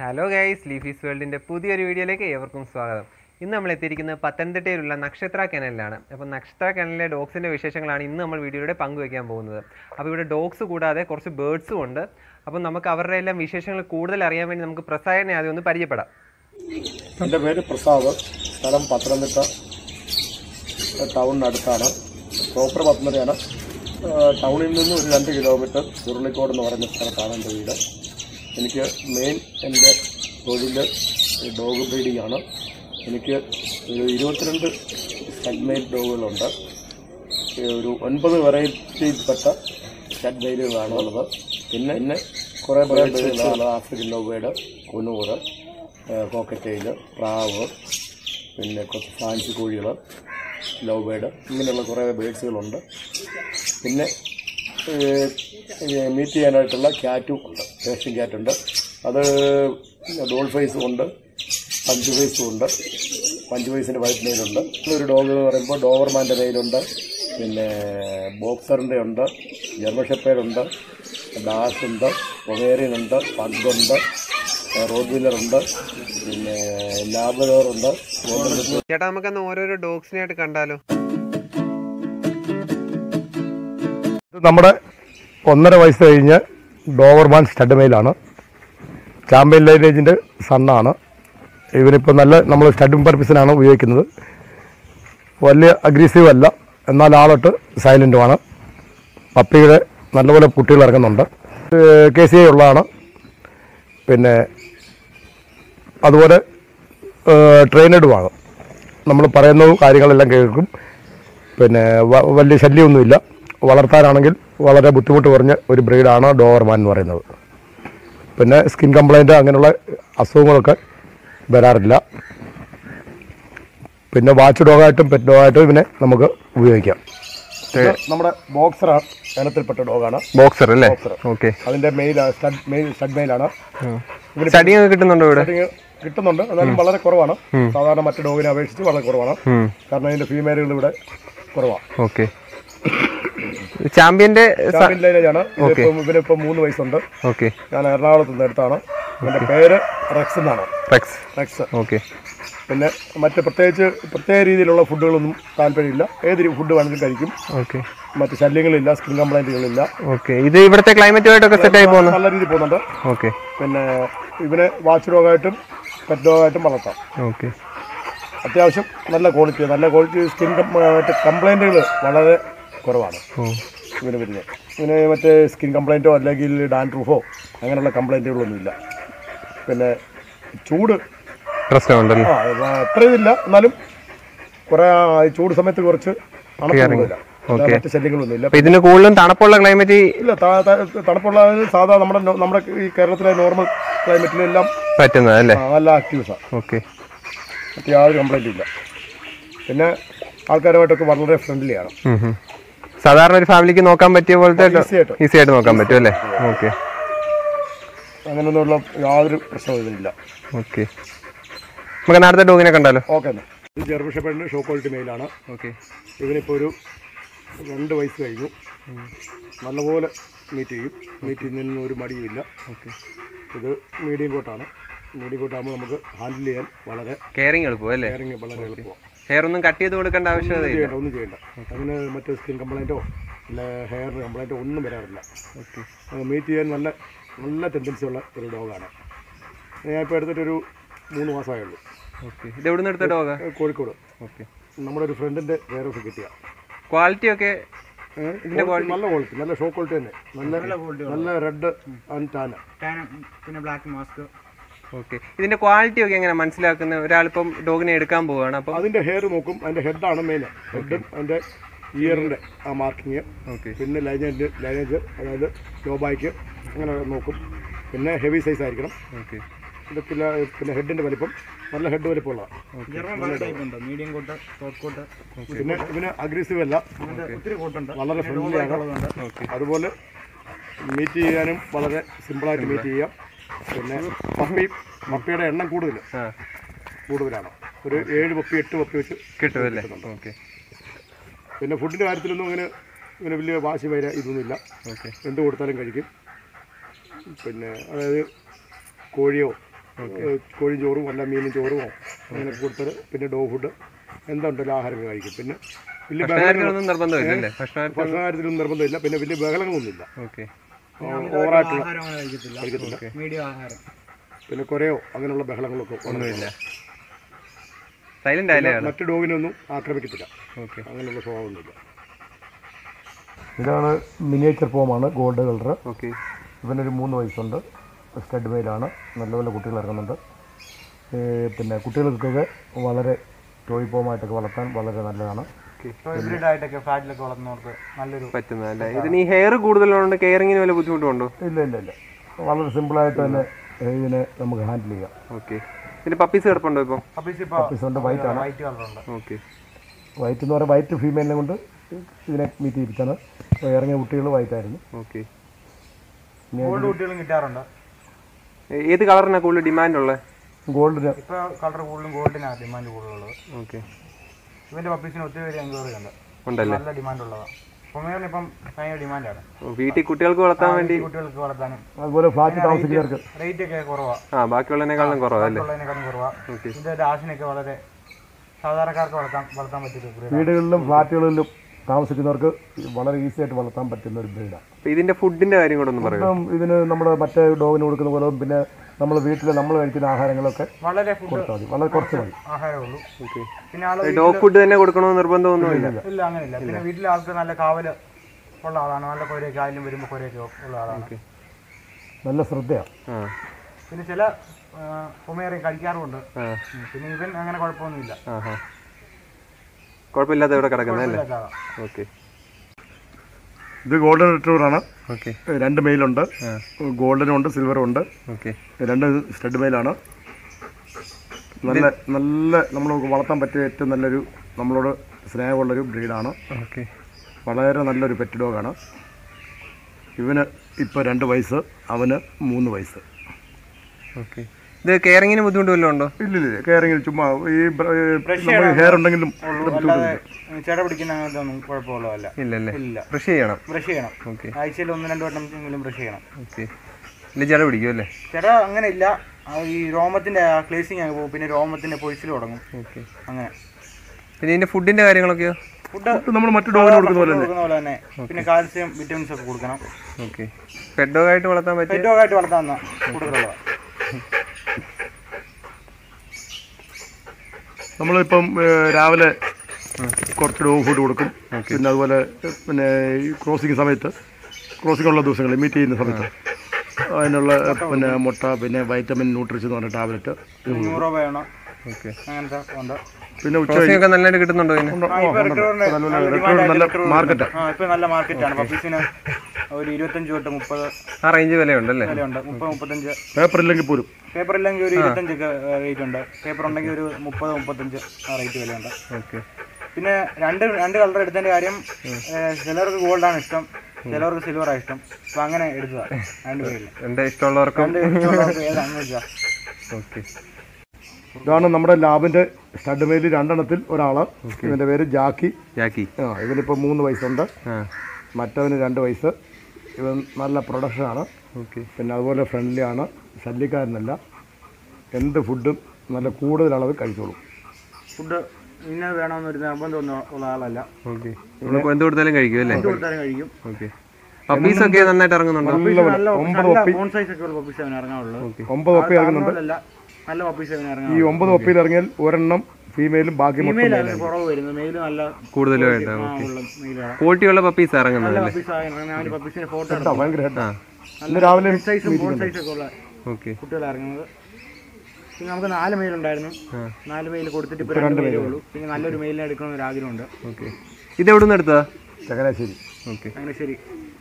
Hello guys ലീഫീസ് വേൾഡിൻ്റെ പുതിയൊരു വീഡിയോയിലേക്ക് ഏവർക്കും സ്വാഗതം ഇന്ന് നമ്മൾ എത്തിയിരിക്കുന്നത് പത്തനംതിട്ടയിലുള്ള നക്ഷത്ര കനലിലാണ് അപ്പോൾ നക്ഷത്ര കനലിലെ ഡോഗ്സിൻ്റെ വിശേഷങ്ങളാണ് ഇന്ന് നമ്മൾ വീഡിയോയുടെ പങ്കുവയ്ക്കാൻ പോകുന്നത് അപ്പോൾ ഇവിടെ ഡോഗ്സ് കൂടാതെ കുറച്ച് ബേർഡ്സും ഉണ്ട് അപ്പോൾ നമുക്ക് അവരുടെ എല്ലാം വിശേഷങ്ങൾ കൂടുതൽ അറിയാൻ വേണ്ടി നമുക്ക് പ്രസായനെ ആദ്യം ഒന്ന് പരിചയപ്പെടാം എൻ്റെ പേര് പ്രസാദ് സ്ഥലം പത്തനംതിട്ട ടൗണിനടുത്താണ് പ്രോപ്പർ പത്തനംതിട്ടയാണ് ഏഹ് ടൗണിൽ നിന്ന് ഒരു രണ്ട് കിലോമീറ്റർ ചുരുളിക്കോട് എന്ന് പറയുന്ന സ്ഥലത്താണ് എൻ്റെ വീട് എനിക്ക് മെയിൻ എൻ്റെ തൊഴിൽ ഡോഗ് ബ്രീഡിംഗ് ആണ് എനിക്ക് ഒരു ഇരുപത്തിരണ്ട് സെഗ്മെൻറ്റ് ഡോഗുകളുണ്ട് ഏഹ് ഒരു ഒൻപത് വെറൈറ്റിയിൽപ്പെട്ട ഷഡ്ബൈലുകളാണ് ഉള്ളത് പിന്നെ പിന്നെ കുറേ ബ്രീഡുകളാണ് ആഫ്രിക്കൻ ലോബേഡ് കുനൂറ് കോക്കറ്റെയിൽ പ്രാവ് പിന്നെ കുറച്ച് ഫാൻസി കോഴികൾ ലവ് ബേഡ് ഇങ്ങനെയുള്ള കുറേ ബേഡ്സുകളുണ്ട് പിന്നെ മീറ്റ് ചെയ്യാനായിട്ടുള്ള ക്യാറ്റും ഉണ്ട് പേർഷ്യൻ ക്യാറ്റുണ്ട് അത് ഡോൾ ഫേസും ഉണ്ട് പഞ്ച് ഫേസും ഉണ്ട് പഞ്ച് ഫേസിൻ്റെ വൈറ്റ് നെയിലുണ്ട് ഒരു ഡോഗ് എന്ന് പറയുമ്പോൾ ഡോവർമാൻ്റെ നെയിലുണ്ട് പിന്നെ ബോക്സറിൻ്റെ ഉണ്ട് ജർമ്മൻ ഷെപ്പേഡുണ്ട് ഡാഷ് ഉണ്ട് പൊമേറിയൻ ഉണ്ട് പഗ്ഗുണ്ട് റോഡ് വീലർ ഉണ്ട് പിന്നെ ലാബഡോർ ഉണ്ട് ചേട്ടാ നമുക്കന്ന് ഓരോരോ ഡോഗ്സിനെ ആയിട്ട് കണ്ടാലോ ഇത് നമ്മുടെ ഒന്നര വയസ്സ് കഴിഞ്ഞ് ഡോവർമാൻ സ്റ്റഡ് മെയിലാണ് ചാമ്പ്യൻ ലൈനേജിൻ്റെ സണ്ണാണ് ഇവനിപ്പോൾ നല്ല നമ്മൾ സ്റ്റഡിംഗ് പർപ്പസിനാണ് ഉപയോഗിക്കുന്നത് വലിയ അഗ്രസീവ് അല്ല എന്നാൽ ആളൊട്ട് സൈലൻറ്റുമാണ് പപ്പിയുടെ നല്ലപോലെ കുട്ടികൾ ഇറങ്ങുന്നുണ്ട് കെ സി ഐ ഉള്ളതാണ് പിന്നെ അതുപോലെ ട്രെയിനഡുമാണ് നമ്മൾ പറയുന്ന കാര്യങ്ങളെല്ലാം കേൾക്കും പിന്നെ വ- വലിയ ശല്യമൊന്നുമില്ല വളർത്താനാണെങ്കിൽ വളരെ ബുദ്ധിമുട്ട് കുറഞ്ഞ ഒരു ബ്രീഡാണ് ഡോവർമാൻ എന്ന് പറയുന്നത് പിന്നെ സ്കിൻ കംപ്ലൈൻറ്റ് അങ്ങനെയുള്ള അസുഖങ്ങളൊക്കെ വരാറില്ല പിന്നെ വാച്ച് ഡോഗായിട്ടും പെറ്റ് ഡോഗായിട്ടും ഇതിനെ നമുക്ക് ഉപയോഗിക്കാം നമ്മുടെ ബോക്സർ ഇനത്തിൽപ്പെട്ട ഡോഗാണ് ബോക്സർ അല്ലേ ഓക്കെ അതിൻ്റെ മെയിൽ സ്റ്റഡ് മെയിൽ സ്റ്റഡ് മെയിലാണ് സ്റ്റഡിങ് ഒക്കെ കിട്ടുന്നുണ്ടോ ഇവിടെ കട്ടിങ് കിട്ടുന്നുണ്ട് എന്നാലും വളരെ കുറവാണ് സാധാരണ മറ്റ് ഡോഗിനെ അപേക്ഷിച്ച് വളരെ കുറവാണ് ഉം. കാരണം അതിന്റെ ഫീമെയിലുകൾ ഇവിടെ കുറവാണ് ഓക്കെ ചാമ്പ്യന്റെ ചാമ്പ്യൻ ലൈനേജാണ് ഇതിപ്പം ഇവനിപ്പം മൂന്ന് വയസ്സുണ്ട് ഓക്കെ ഞാൻ എറണാകുളത്ത് നിന്ന് എടുത്താണ് എൻ്റെ പേര് റെക്സ് എന്നാണ് റെക്സ് റെക്സ് ഓക്കെ പിന്നെ മറ്റ് പ്രത്യേകിച്ച് പ്രത്യേക രീതിയിലുള്ള ഫുഡുകളൊന്നും താല്പര്യമില്ല ഏത് ഫുഡ് വേണമെങ്കിലും കഴിക്കും ഓക്കെ മറ്റ് ശല്യങ്ങളില്ല സ്കിൻ കംപ്ലൈൻറ്റുകളില്ല ഓക്കെ ഇത് ഇവിടുത്തെ ക്ലൈമറ്റുമായിട്ടൊക്കെ സെറ്റ് ആയി പോകുന്നു നല്ല രീതിയിൽ പോകുന്നുണ്ട് ഓക്കെ പിന്നെ ഇവനെ വാച്ച് ഡോഗായിട്ടും പെറ്റ് ഡോഗായിട്ടും വളർത്താം ഓക്കെ അത്യാവശ്യം നല്ല ക്വാളിറ്റി നല്ല ക്വാളിറ്റി സ്കിൻ മറ്റേ കംപ്ലൈൻറ്റുകൾ വളരെ കുറവാണ് ഓ ഇവന് വരുന്നത് ഇവന് മറ്റേ സ്കിൻ കംപ്ലൈൻറ്റോ അല്ലെങ്കിൽ ഡാൻഡ്രൂഫോ അങ്ങനെയുള്ള കംപ്ലൈൻറ്റുകളൊന്നുമില്ല പിന്നെ ചൂട് പ്രശ്നമുണ്ടല്ലോ ആ ഇത് അത്ര ഇതില്ല എന്നാലും കുറേ ആ, ഈ ചൂട് സമയത്ത് കുറച്ച് തണുപ്പ് കൂടുതലില്ല അല്ലാതെ മറ്റ് ശല്യങ്ങളൊന്നുമില്ല അപ്പൊ ഇതിന് കൂടുതലും തണുപ്പുള്ള ക്ലൈമറ്റ് ഇല്ല ത- ത- തണുപ്പുള്ള അതായത് സാധാ നമ്മുടെ നോ- നമ്മുടെ ഈ കേരളത്തിലെ നോർമൽ ക്ലൈമറ്റിലെല്ലാം പറ്റുന്നത് അല്ലേ ആ, നല്ല ആക്റ്റീവ്സാണ് ഓക്കെ മറ്റ് യാതൊരു കംപ്ലൈൻറ്റും ഇല്ല പിന്നെ ആൾക്കാരുമായിട്ടൊക്കെ വളരെ ഫ്രണ്ട്ലിയാണ് സാധാരണ ഒരു ഫാമിലിക്ക് നോക്കാൻ പറ്റിയ പോലത്തെ ഈസി ആയിട്ട് ഈസി ആയിട്ട് നോക്കാൻ പറ്റും അല്ലേ ഓക്കെ അങ്ങനെയൊന്നുമുള്ള യാതൊരു പ്രശ്നവും ഇതിനില്ല ഓക്കെ നമുക്ക് നേരത്തെ ഡോഗിനെ കണ്ടാലോ ഓക്കെ എന്നാൽ ഇത് ജെർബിഷപ്പെടിൻ്റെ ഷോ ക്വാളിറ്റി മെയിലാണ് ഓക്കെ ഇവനിപ്പോൾ ഒരു രണ്ട് വയസ്സ് കഴിഞ്ഞു നല്ലപോലെ മീറ്റ് ചെയ്യും മീറ്റ് ചെയ്യുന്നതിന് ഒരു മടിയുമില്ല ഓക്കെ ഇത് മീഡിയം കോട്ടാണ് മീഡിയം കോട്ടാകുമ്പോൾ നമുക്ക് ഹാൻഡിൽ ചെയ്യാൻ വളരെ കെയറിങ് എളുപ്പം അല്ലേ കെയറിങ് വളരെ എളുപ്പമാണ് ഹെയർ ഒന്നും കട്ട് ചെയ്ത് കൊടുക്കേണ്ട ആവശ്യകത ഇല്ല ചെയ്യേണ്ട ഒന്നും ചെയ്യേണ്ട അങ്ങനെ മറ്റ് സ്കിൻ കംപ്ലൈൻറ്റോ അല്ല ഹെയറിന് കംപ്ലൈൻറ്റോ ഒന്നും വരാറില്ല ഓക്കെ മീറ്റ് ചെയ്യാൻ നല്ല നല്ല ടെൻഡൻസി ഉള്ള ഒരു ഡോഗാണ് ഞാൻ ഇപ്പോൾ എടുത്തിട്ടൊരു മൂന്ന് മാസമേ ഉള്ളൂ ഓക്കെ ഇത് എവിടെ നിന്ന് എടുത്ത ഡോഗാ ഏഹ് കോഴിക്കോട് ഓക്കെ നമ്മുടെ ഒരു ഫ്രണ്ടിൻ്റെ വേറെ ഓഫ് കിട്ടിയ ക്വാളിറ്റി ഒക്കെ ഇതിൻ്റെ നല്ല ക്വാളിറ്റി നല്ല ഷോ ക്വാളിറ്റി തന്നെ നല്ല നല്ല റെഡ് ആൻഡ് ടാന പിന്നെ ബ്ലാക്ക് മാസ്ക് ഓക്കെ ഇതിന്റെ ക്വാളിറ്റി ഒക്കെ എങ്ങനെ മനസ്സിലാക്കുന്ന ഒരാളിപ്പം ഡോഗിനെ എടുക്കാൻ പോവുകയാണ് അപ്പം അതിൻ്റെ ഹെയർ നോക്കും അതിൻ്റെ ഹെഡാണ് മെയിൻ ഹെഡും അതിൻ്റെ ഇയറിൻ്റെ ആ മാർക്കിങ് ഓക്കെ പിന്നെ ലൈനേജ് ലൈനേജ് അതായത് ലോ ബാക്ക് അങ്ങനെ നോക്കും പിന്നെ ഹെവി സൈസ് ആയിരിക്കണം ഓക്കെ ഇത് പിന്നെ പിന്നെ ഹെഡിൻ്റെ വലിപ്പം നല്ല ഹെഡ് വലിപ്പമുള്ളതാണ് ജർമ്മൻ പല ടൈപ്പ് ഉണ്ട് മീഡിയം കോട്ട് ഷോർട്ട് കോട്ട് പിന്നെ ഇവന് അഗ്രസീവ് അല്ല അങ്ങനത്തെ ഒത്തിരി കോട്ടുണ്ട് വളരെ ഫ്രണ്ട്ലിയാണ് അതുപോലെ മീറ്റ് ചെയ്യാനും വളരെ സിമ്പിളായിട്ട് മീറ്റ് ചെയ്യാം പിന്നെ പപ്പി പപ്പിയുടെ എണ്ണം കൂടുതൽ ആ കൂടുതലാണ് ഒരു ഏഴ് പപ്പി എട്ട് പപ്പി വെച്ച് കിട്ടും അല്ലേ ഓക്കെ പിന്നെ ഫുഡിൻ്റെ കാര്യത്തിലൊന്നും അങ്ങനെ ഇങ്ങനെ വലിയ വാശി വര ഇതൊന്നുമില്ല ഓക്കെ എന്ത് കൊടുത്താലും കഴിക്കും പിന്നെ അതായത് കോഴിയോ ഏഹ് കോഴി ചോറും അല്ല മീനും ചോറും അങ്ങനെ കൊടുത്തിട്ട് പിന്നെ ഡോ ഫുഡ് എന്തുണ്ടല്ലോ ആഹാരങ്ങൾ കഴിക്കും പിന്നെ വലിയ ബഹളങ്ങൾ ഭക്ഷണകാര്യത്തിനൊന്നും നിർബന്ധമില്ല അല്ലേ ഭക്ഷണകാര്യത്തിൽ ഭക്ഷണ കാര്യത്തിലൊന്നും നിർബന്ധമില്ല പിന്നെ വലിയ ബഹളങ്ങളൊന്നുമില്ല ഓക്കെ ഓവറായിട്ടുള്ള ആഹാരം അങ്ങനെ കഴിക്കത്തില്ല കഴിക്കത്തില്ല മീഡിയം ആഹാരം പിന്നെ കുറയോ അങ്ങനെയുള്ള ബഹളങ്ങളൊക്കെ ഒന്നുമില്ല സൈലന്റ് ആയാലേ മറ്റു ഡോഗിനൊന്നും ആക്രമിക്കത്തില്ല ഓക്കെ അങ്ങനെയുള്ള സ്വഭാവമൊന്നുമില്ല ഇതാണ് മിനിയേച്ചർ ഫോമാണ് ഗോൾഡ് കളർ ഓക്കെ ഇവനൊരു മൂന്ന് വയസ്സുണ്ട് സ്റ്റഡ് മെയിലാണ് നല്ല നല്ല കുട്ടികൾ ഇറങ്ങുന്നുണ്ട് ഏ, പിന്നെ കുട്ടികൾക്കൊക്കെ വളരെ ടോയ് ഫോമായിട്ടൊക്കെ വളർത്താൻ വളരെ നല്ലതാണ് ഹൈബ്രിഡ് ആയിട്ടൊക്കെ ഫ്ലാറ്റിലൊക്കെ വളർത്തുന്നവർക്ക് നല്ലൊരു പറ്റുന്നതല്ലേ ഇതിന് ഈ ഹെയർ കൂടുതലുണ്ട് കെയറിങ്ങിന് വല്ല ബുദ്ധിമുട്ടുണ്ടോ ഇല്ല ഇല്ല ഇല്ല വളരെ സിമ്പിളായിട്ട് തന്നെ ഇതിനെ നമുക്ക് ഹാൻഡിൽ ചെയ്യാം ഓക്കെ ഇതിന് പപ്പീസ് കിടപ്പുണ്ടോ ഇപ്പോൾ പപ്പീസ് ഇപ്പോൾ പീസുണ്ട് വൈറ്റ് ആണ് വൈറ്റ് കളറുണ്ട് ഓക്കെ വൈറ്റ് എന്ന് പറഞ്ഞാൽ വൈറ്റ് ഫീമെയിലിനെ കൊണ്ട് ഇതിനെ മീറ്റ് ചെയ്യിപ്പിച്ചാണ് അപ്പോൾ ഇറങ്ങിയ കുട്ടികൾ വൈറ്റ് ആയിരുന്നു ഓക്കെ ഗോൾഡ് കുട്ടികളും കിട്ടാറുണ്ട് ഏത് കളറിനാണ് കൂടുതൽ ഡിമാൻഡ് ഉള്ളത് ഗോൾഡിന് ഇപ്പോൾ കളർ കൂടുതലും ഗോൾഡിനാണ് ഡിമാൻഡ് കൂടുതലുള്ളത് ഓക്കെ ഇവന്റെ പപ്പീസിന് ഒത്തിരി പേര് എൻക്വയറി ഉണ്ട് ഉണ്ടല്ലേ നല്ല ഡിമാൻഡ് ഉള്ളതാണ് പൊമേറിന് ഇപ്പം ഭയങ്കര ഡിമാൻഡാണ് ഓ, വീട്ടിൽ കുട്ടികൾക്ക് വളർത്താൻ വേണ്ടി കുട്ടികൾക്ക് വളർത്താനും അതുപോലെ ഫ്ലാറ്റ് താമസിക്കുന്നവർക്ക് റേറ്റ് ഒക്കെ കുറവാണ് ആ ബാക്കിയുള്ളതിനേക്കാളും കുറവല്ലേ ഉള്ളതിനെക്കാളും കുറവാണ് ഓക്കെ ഇതിന്റെ ഡാഷിനൊക്കെ വളരെ സാധാരണക്കാർക്ക് വളർത്താൻ വളർത്താൻ പറ്റിയ ഒരു breed ആണ്. വീടുകളിലും ഫ്ലാറ്റുകളിലും താമസിക്കുന്നവർക്ക് വളരെ ഈസി ആയിട്ട് വളർത്താൻ പറ്റുന്ന ഒരു ബ്രീഡാണ് അപ്പൊ ഇതിന്റെ ഫുഡിന്റെ കാര്യം കൂടെ ഒന്ന് പറയൂ ഇപ്പം ഇതിന് നമ്മൾ മറ്റേ ഡോഗിന് കൊടുക്കുന്ന പോലെ പിന്നെ നമ്മൾ വീട്ടിൽ നമ്മൾ കഴിക്കുന്ന ആഹാരങ്ങളൊക്കെ വളരെ ഫുഡ് കൊടുത്താൽ മതി വളരെ കുറച്ച് മതി ആഹാരമേ ഉള്ളൂ ഓക്കെ പിന്നെ ആള് ഡോഗ് ഫുഡ് തന്നെ കൊടുക്കണമെന്ന് നിർബന്ധമൊന്നുമില്ല ഇല്ല അങ്ങനെയില്ല പിന്നെ വീട്ടിലെ ആൾക്ക് നല്ല കാവല് ഉള്ള ആളാണ് നല്ല കൊരയൊക്കെ ആയാലും വരുമ്പോൾ കൊരയൊക്കെ ഉള്ള ആളാണ് നല്ല ശ്രദ്ധയാണ് ആ പിന്നെ ചില പൊമേറി കഴിക്കാറുമുണ്ട് ആ ഉം. പിന്നെ ഇവൻ അങ്ങനെ കുഴപ്പമൊന്നുമില്ല ആ ഹാ കുഴപ്പമില്ലാത്ത ഇവിടെ കിടക്കുന്നല്ലേ ഇല്ലാത്ത ആളാ. ഓക്കെ ഇത് ഗോൾഡൻ റിട്രീവറാണ് ഓക്കെ രണ്ട് മെയിലുണ്ട് ആ ഗോൾഡനും ഉണ്ട് സിൽവറും ഉണ്ട് ഓക്കെ രണ്ട് സ്റ്റഡ് മെയിലാണ് നല്ല നല്ല നമ്മൾ വളർത്താൻ പറ്റിയ ഏറ്റവും നല്ലൊരു നമ്മളോട് സ്നേഹമുള്ളൊരു ബ്രീഡാണ് ഓക്കെ വളരെ നല്ലൊരു പെറ്റ് ഡോഗാണ് ഇവന് ഇപ്പോൾ രണ്ട് വയസ്സ് അവന് മൂന്ന് വയസ്സ് ഓക്കെ ഇത് കെയറിങ്ങിന് ബുദ്ധിമുട്ട് വല്ലതും ഉണ്ടോ ഇല്ലില്ല കയറിങ്ങനെ ചുമ്മാ ഈ നമ്മൾ ഹെയർ ഉണ്ടെങ്കിലും ഉള്ളൂ അല്ലാതെ ചെട പിടിക്കുന്ന അങ്ങനത്തെ ഒന്നും കുഴപ്പമുള്ളതല്ല ഇല്ലല്ലേ ഇല്ല ബ്രഷ് ചെയ്യണം ബ്രഷ് ചെയ്യണം ഓക്കെ ആഴ്ചയിൽ ഒന്ന് രണ്ട് വട്ടം എങ്കിലും ബ്രഷ് ചെയ്യണം ഓക്കെ ഇല്ല ജട പിടിക്കും അല്ലേ ചെട അങ്ങനെ ഇല്ല ആ ഈ രോമത്തിന്റെ ക്ലേസിങ് അങ്ങ് പോകും പിന്നെ രോമത്തിന്റെ പൊഴിച്ചിൽ തുടങ്ങും ഓക്കെ അങ്ങനെ പിന്നെ ഇതിന്റെ ഫുഡിന്റെ കാര്യങ്ങളൊക്കെയോ ഫുഡ് നമ്മൾ മറ്റു ഡോഗിന് കൊടുക്കുന്ന പോലെ കൊടുക്കുന്ന പോലെ തന്നെ പിന്നെ കാൽസ്യം വിറ്റമിൻസ് ഒക്കെ കൊടുക്കണം ഓക്കെ പെറ്റ് ഡോഗായിട്ട് വളർത്താൻ പറ്റിയ പെറ്റ് ഡോഗായിട്ട് വളർത്താൻ കൂടുതലുള്ളതാണ് നമ്മളിപ്പം ഏഹ്, രാവിലെ കുറച്ച് ഡോഗ് ഫുഡ് കൊടുക്കും പിന്നെ അതുപോലെ ഏഹ്, പിന്നെ ഈ ക്രോസിങ് സമയത്ത് ക്രോസിംഗ് ഉള്ള ദിവസങ്ങളിൽ മീറ്റ് ചെയ്യുന്ന സമയത്ത് അതിനുള്ള ഏഹ്, പിന്നെ മുട്ട പിന്നെ വൈറ്റമിൻ ന്യൂട്രിഷൻ എന്ന് പറഞ്ഞ ടാബ്ലറ്റ് നൂറോ വേണം ഓക്കെ അങ്ങനത്തെ ഉണ്ട് പിന്നെ ഉച്ച ക്രോസിംഗ് ഒക്കെ നല്ലതായിട്ട് കിട്ടുന്നുണ്ടോ ഇതിന് ആ, ഇപ്പൊ റിക്രൂറിന് നല്ല റിക്രൂർ demand നല്ല ആയിട്ട് മാർക്കറ്റാ ആ ഇപ്പൊ നല്ല മാർക്കറ്റാണ് പപ്പീസിന് ഒരു ഇരുപത്തഞ്ച് തൊട്ട് മുപ്പത് ആ റേഞ്ച് വിലയുണ്ടല്ലേ വിലയുണ്ട് മുപ്പത് മുപ്പത്തഞ്ച് പേപ്പർ ഇല്ലെങ്കിൽ പോലും പേപ്പർ ഇല്ലെങ്കിൽ ഒരു ഇരുപത്തഞ്ചൊക്കെ റേറ്റ് ഉണ്ട് പേപ്പർ ഉണ്ടെങ്കിൽ ഒരു മുപ്പത് മുപ്പത്തഞ്ച് ആ റേറ്റ് വിലയുണ്ട് ഓക്കെ പിന്നെ രണ്ട് രണ്ട് കളർ എടുത്തതിന്റെ കാര്യം ഏഹ്, ചിലർക്ക് ഗോൾഡാണ് ഇഷ്ടം ചിലർക്ക് സിൽവറാണ് ഇഷ്ടം അപ്പൊ അങ്ങനെ എടുത്തതാ രണ്ട് പേരിൽ എൻ്റെ ഇഷ്ടമുള്ളവർക്കും രണ്ട് ഇഷ്ടമുള്ളവർക്ക് ഏതാണെന്ന് വെച്ചാൽ ഓക്കെ ഇതാണ് നമ്മുടെ ലാബിന്റെ സ്റ്റഡ് മെയിൽ രണ്ടെണ്ണത്തിൽ ഒരാള് ഇവന്റെ പേര് ജാക്കി ജാക്കി ആ ഇവനിപ്പോൾ മൂന്ന് വയസ്സുണ്ട് ആ മറ്റവന് രണ്ട് വയസ്സ് ഇവൻ നല്ല പ്രൊഡക്ഷനാണ് ഓക്കെ പിന്നെ അതുപോലെ ഫ്രണ്ട്ലി ആണ് ശല്യക്കാരനല്ല എന്ത് ഫുഡും നല്ല കൂടുതൽ അളവ് കഴിച്ചോളും ഫുഡ് ഇന്നത് വേണമെന്നൊരു നിർബന്ധമൊന്നും ഉള്ള ആളല്ല ഓക്കെ നമ്മൾ എന്ത് കൊടുത്താലും കഴിക്കും അല്ലേ എന്ത് കൊടുത്താലും കഴിക്കും ഓക്കെ പപ്പീസ് ഒക്കെ നന്നായിട്ട് ഇറങ്ങുന്നുണ്ടോ നല്ല നല്ല ഫോൺ സൈസ് ഒക്കെ ഉള്ള പപ്പീസ് അവന് ഇറങ്ങാനുള്ളത് ഒമ്പത് ഒപ്പി ഇറങ്ങുന്നുണ്ട് അതുപോലല്ല നല്ല പപ്പീസ് അവന് ഈ ഇറങ്ങാൻ ഒമ്പത് ഒപ്പിയിൽ ഇറങ്ങിയാൽ ഒരെണ്ണം ഫീമെയിലും ബാക്കി മൊത്തം ഫീമെയിലാണ് കുറവ് വരുന്നത് മെയിൽ നല്ല കൂടുതലുമായിട്ട് ആ, ഉള്ള മെയിലാണ് ക്വാളിറ്റിയുള്ള പപ്പീസ് ഇറങ്ങുന്നത് നല്ല അല്ലേ പപ്പീസ് ആയിരുന്നു അവന് പപ്പീസിന്റെ ഫോട്ടോ കേട്ടോ, ഭയങ്കര ഹെഡാ ആ ഇന്ന് രാവിലെ സൈസും ഫോൺ സൈസ് ഒക്കെ ഉള്ള ഓക്കെ കുട്ടികൾ ഇറങ്ങുന്നത് പിന്നെ നമുക്ക് നാല് മെയിൽ ഉണ്ടായിരുന്നു ആ നാല് മെയിൽ കൊടുത്തിട്ട് ഇപ്പോൾ രണ്ട് മെയിലേ ഉള്ളൂ പിന്നെ നല്ലൊരു മെയിലിനെ എടുക്കണമെന്ന് ഒരു ആഗ്രഹമുണ്ട് ഓക്കെ ഇത് എവിടെ നിന്ന് എടുത്തതാ ചങ്ങനാശ്ശേരി ഓക്കെ അങ്ങനെ ശരി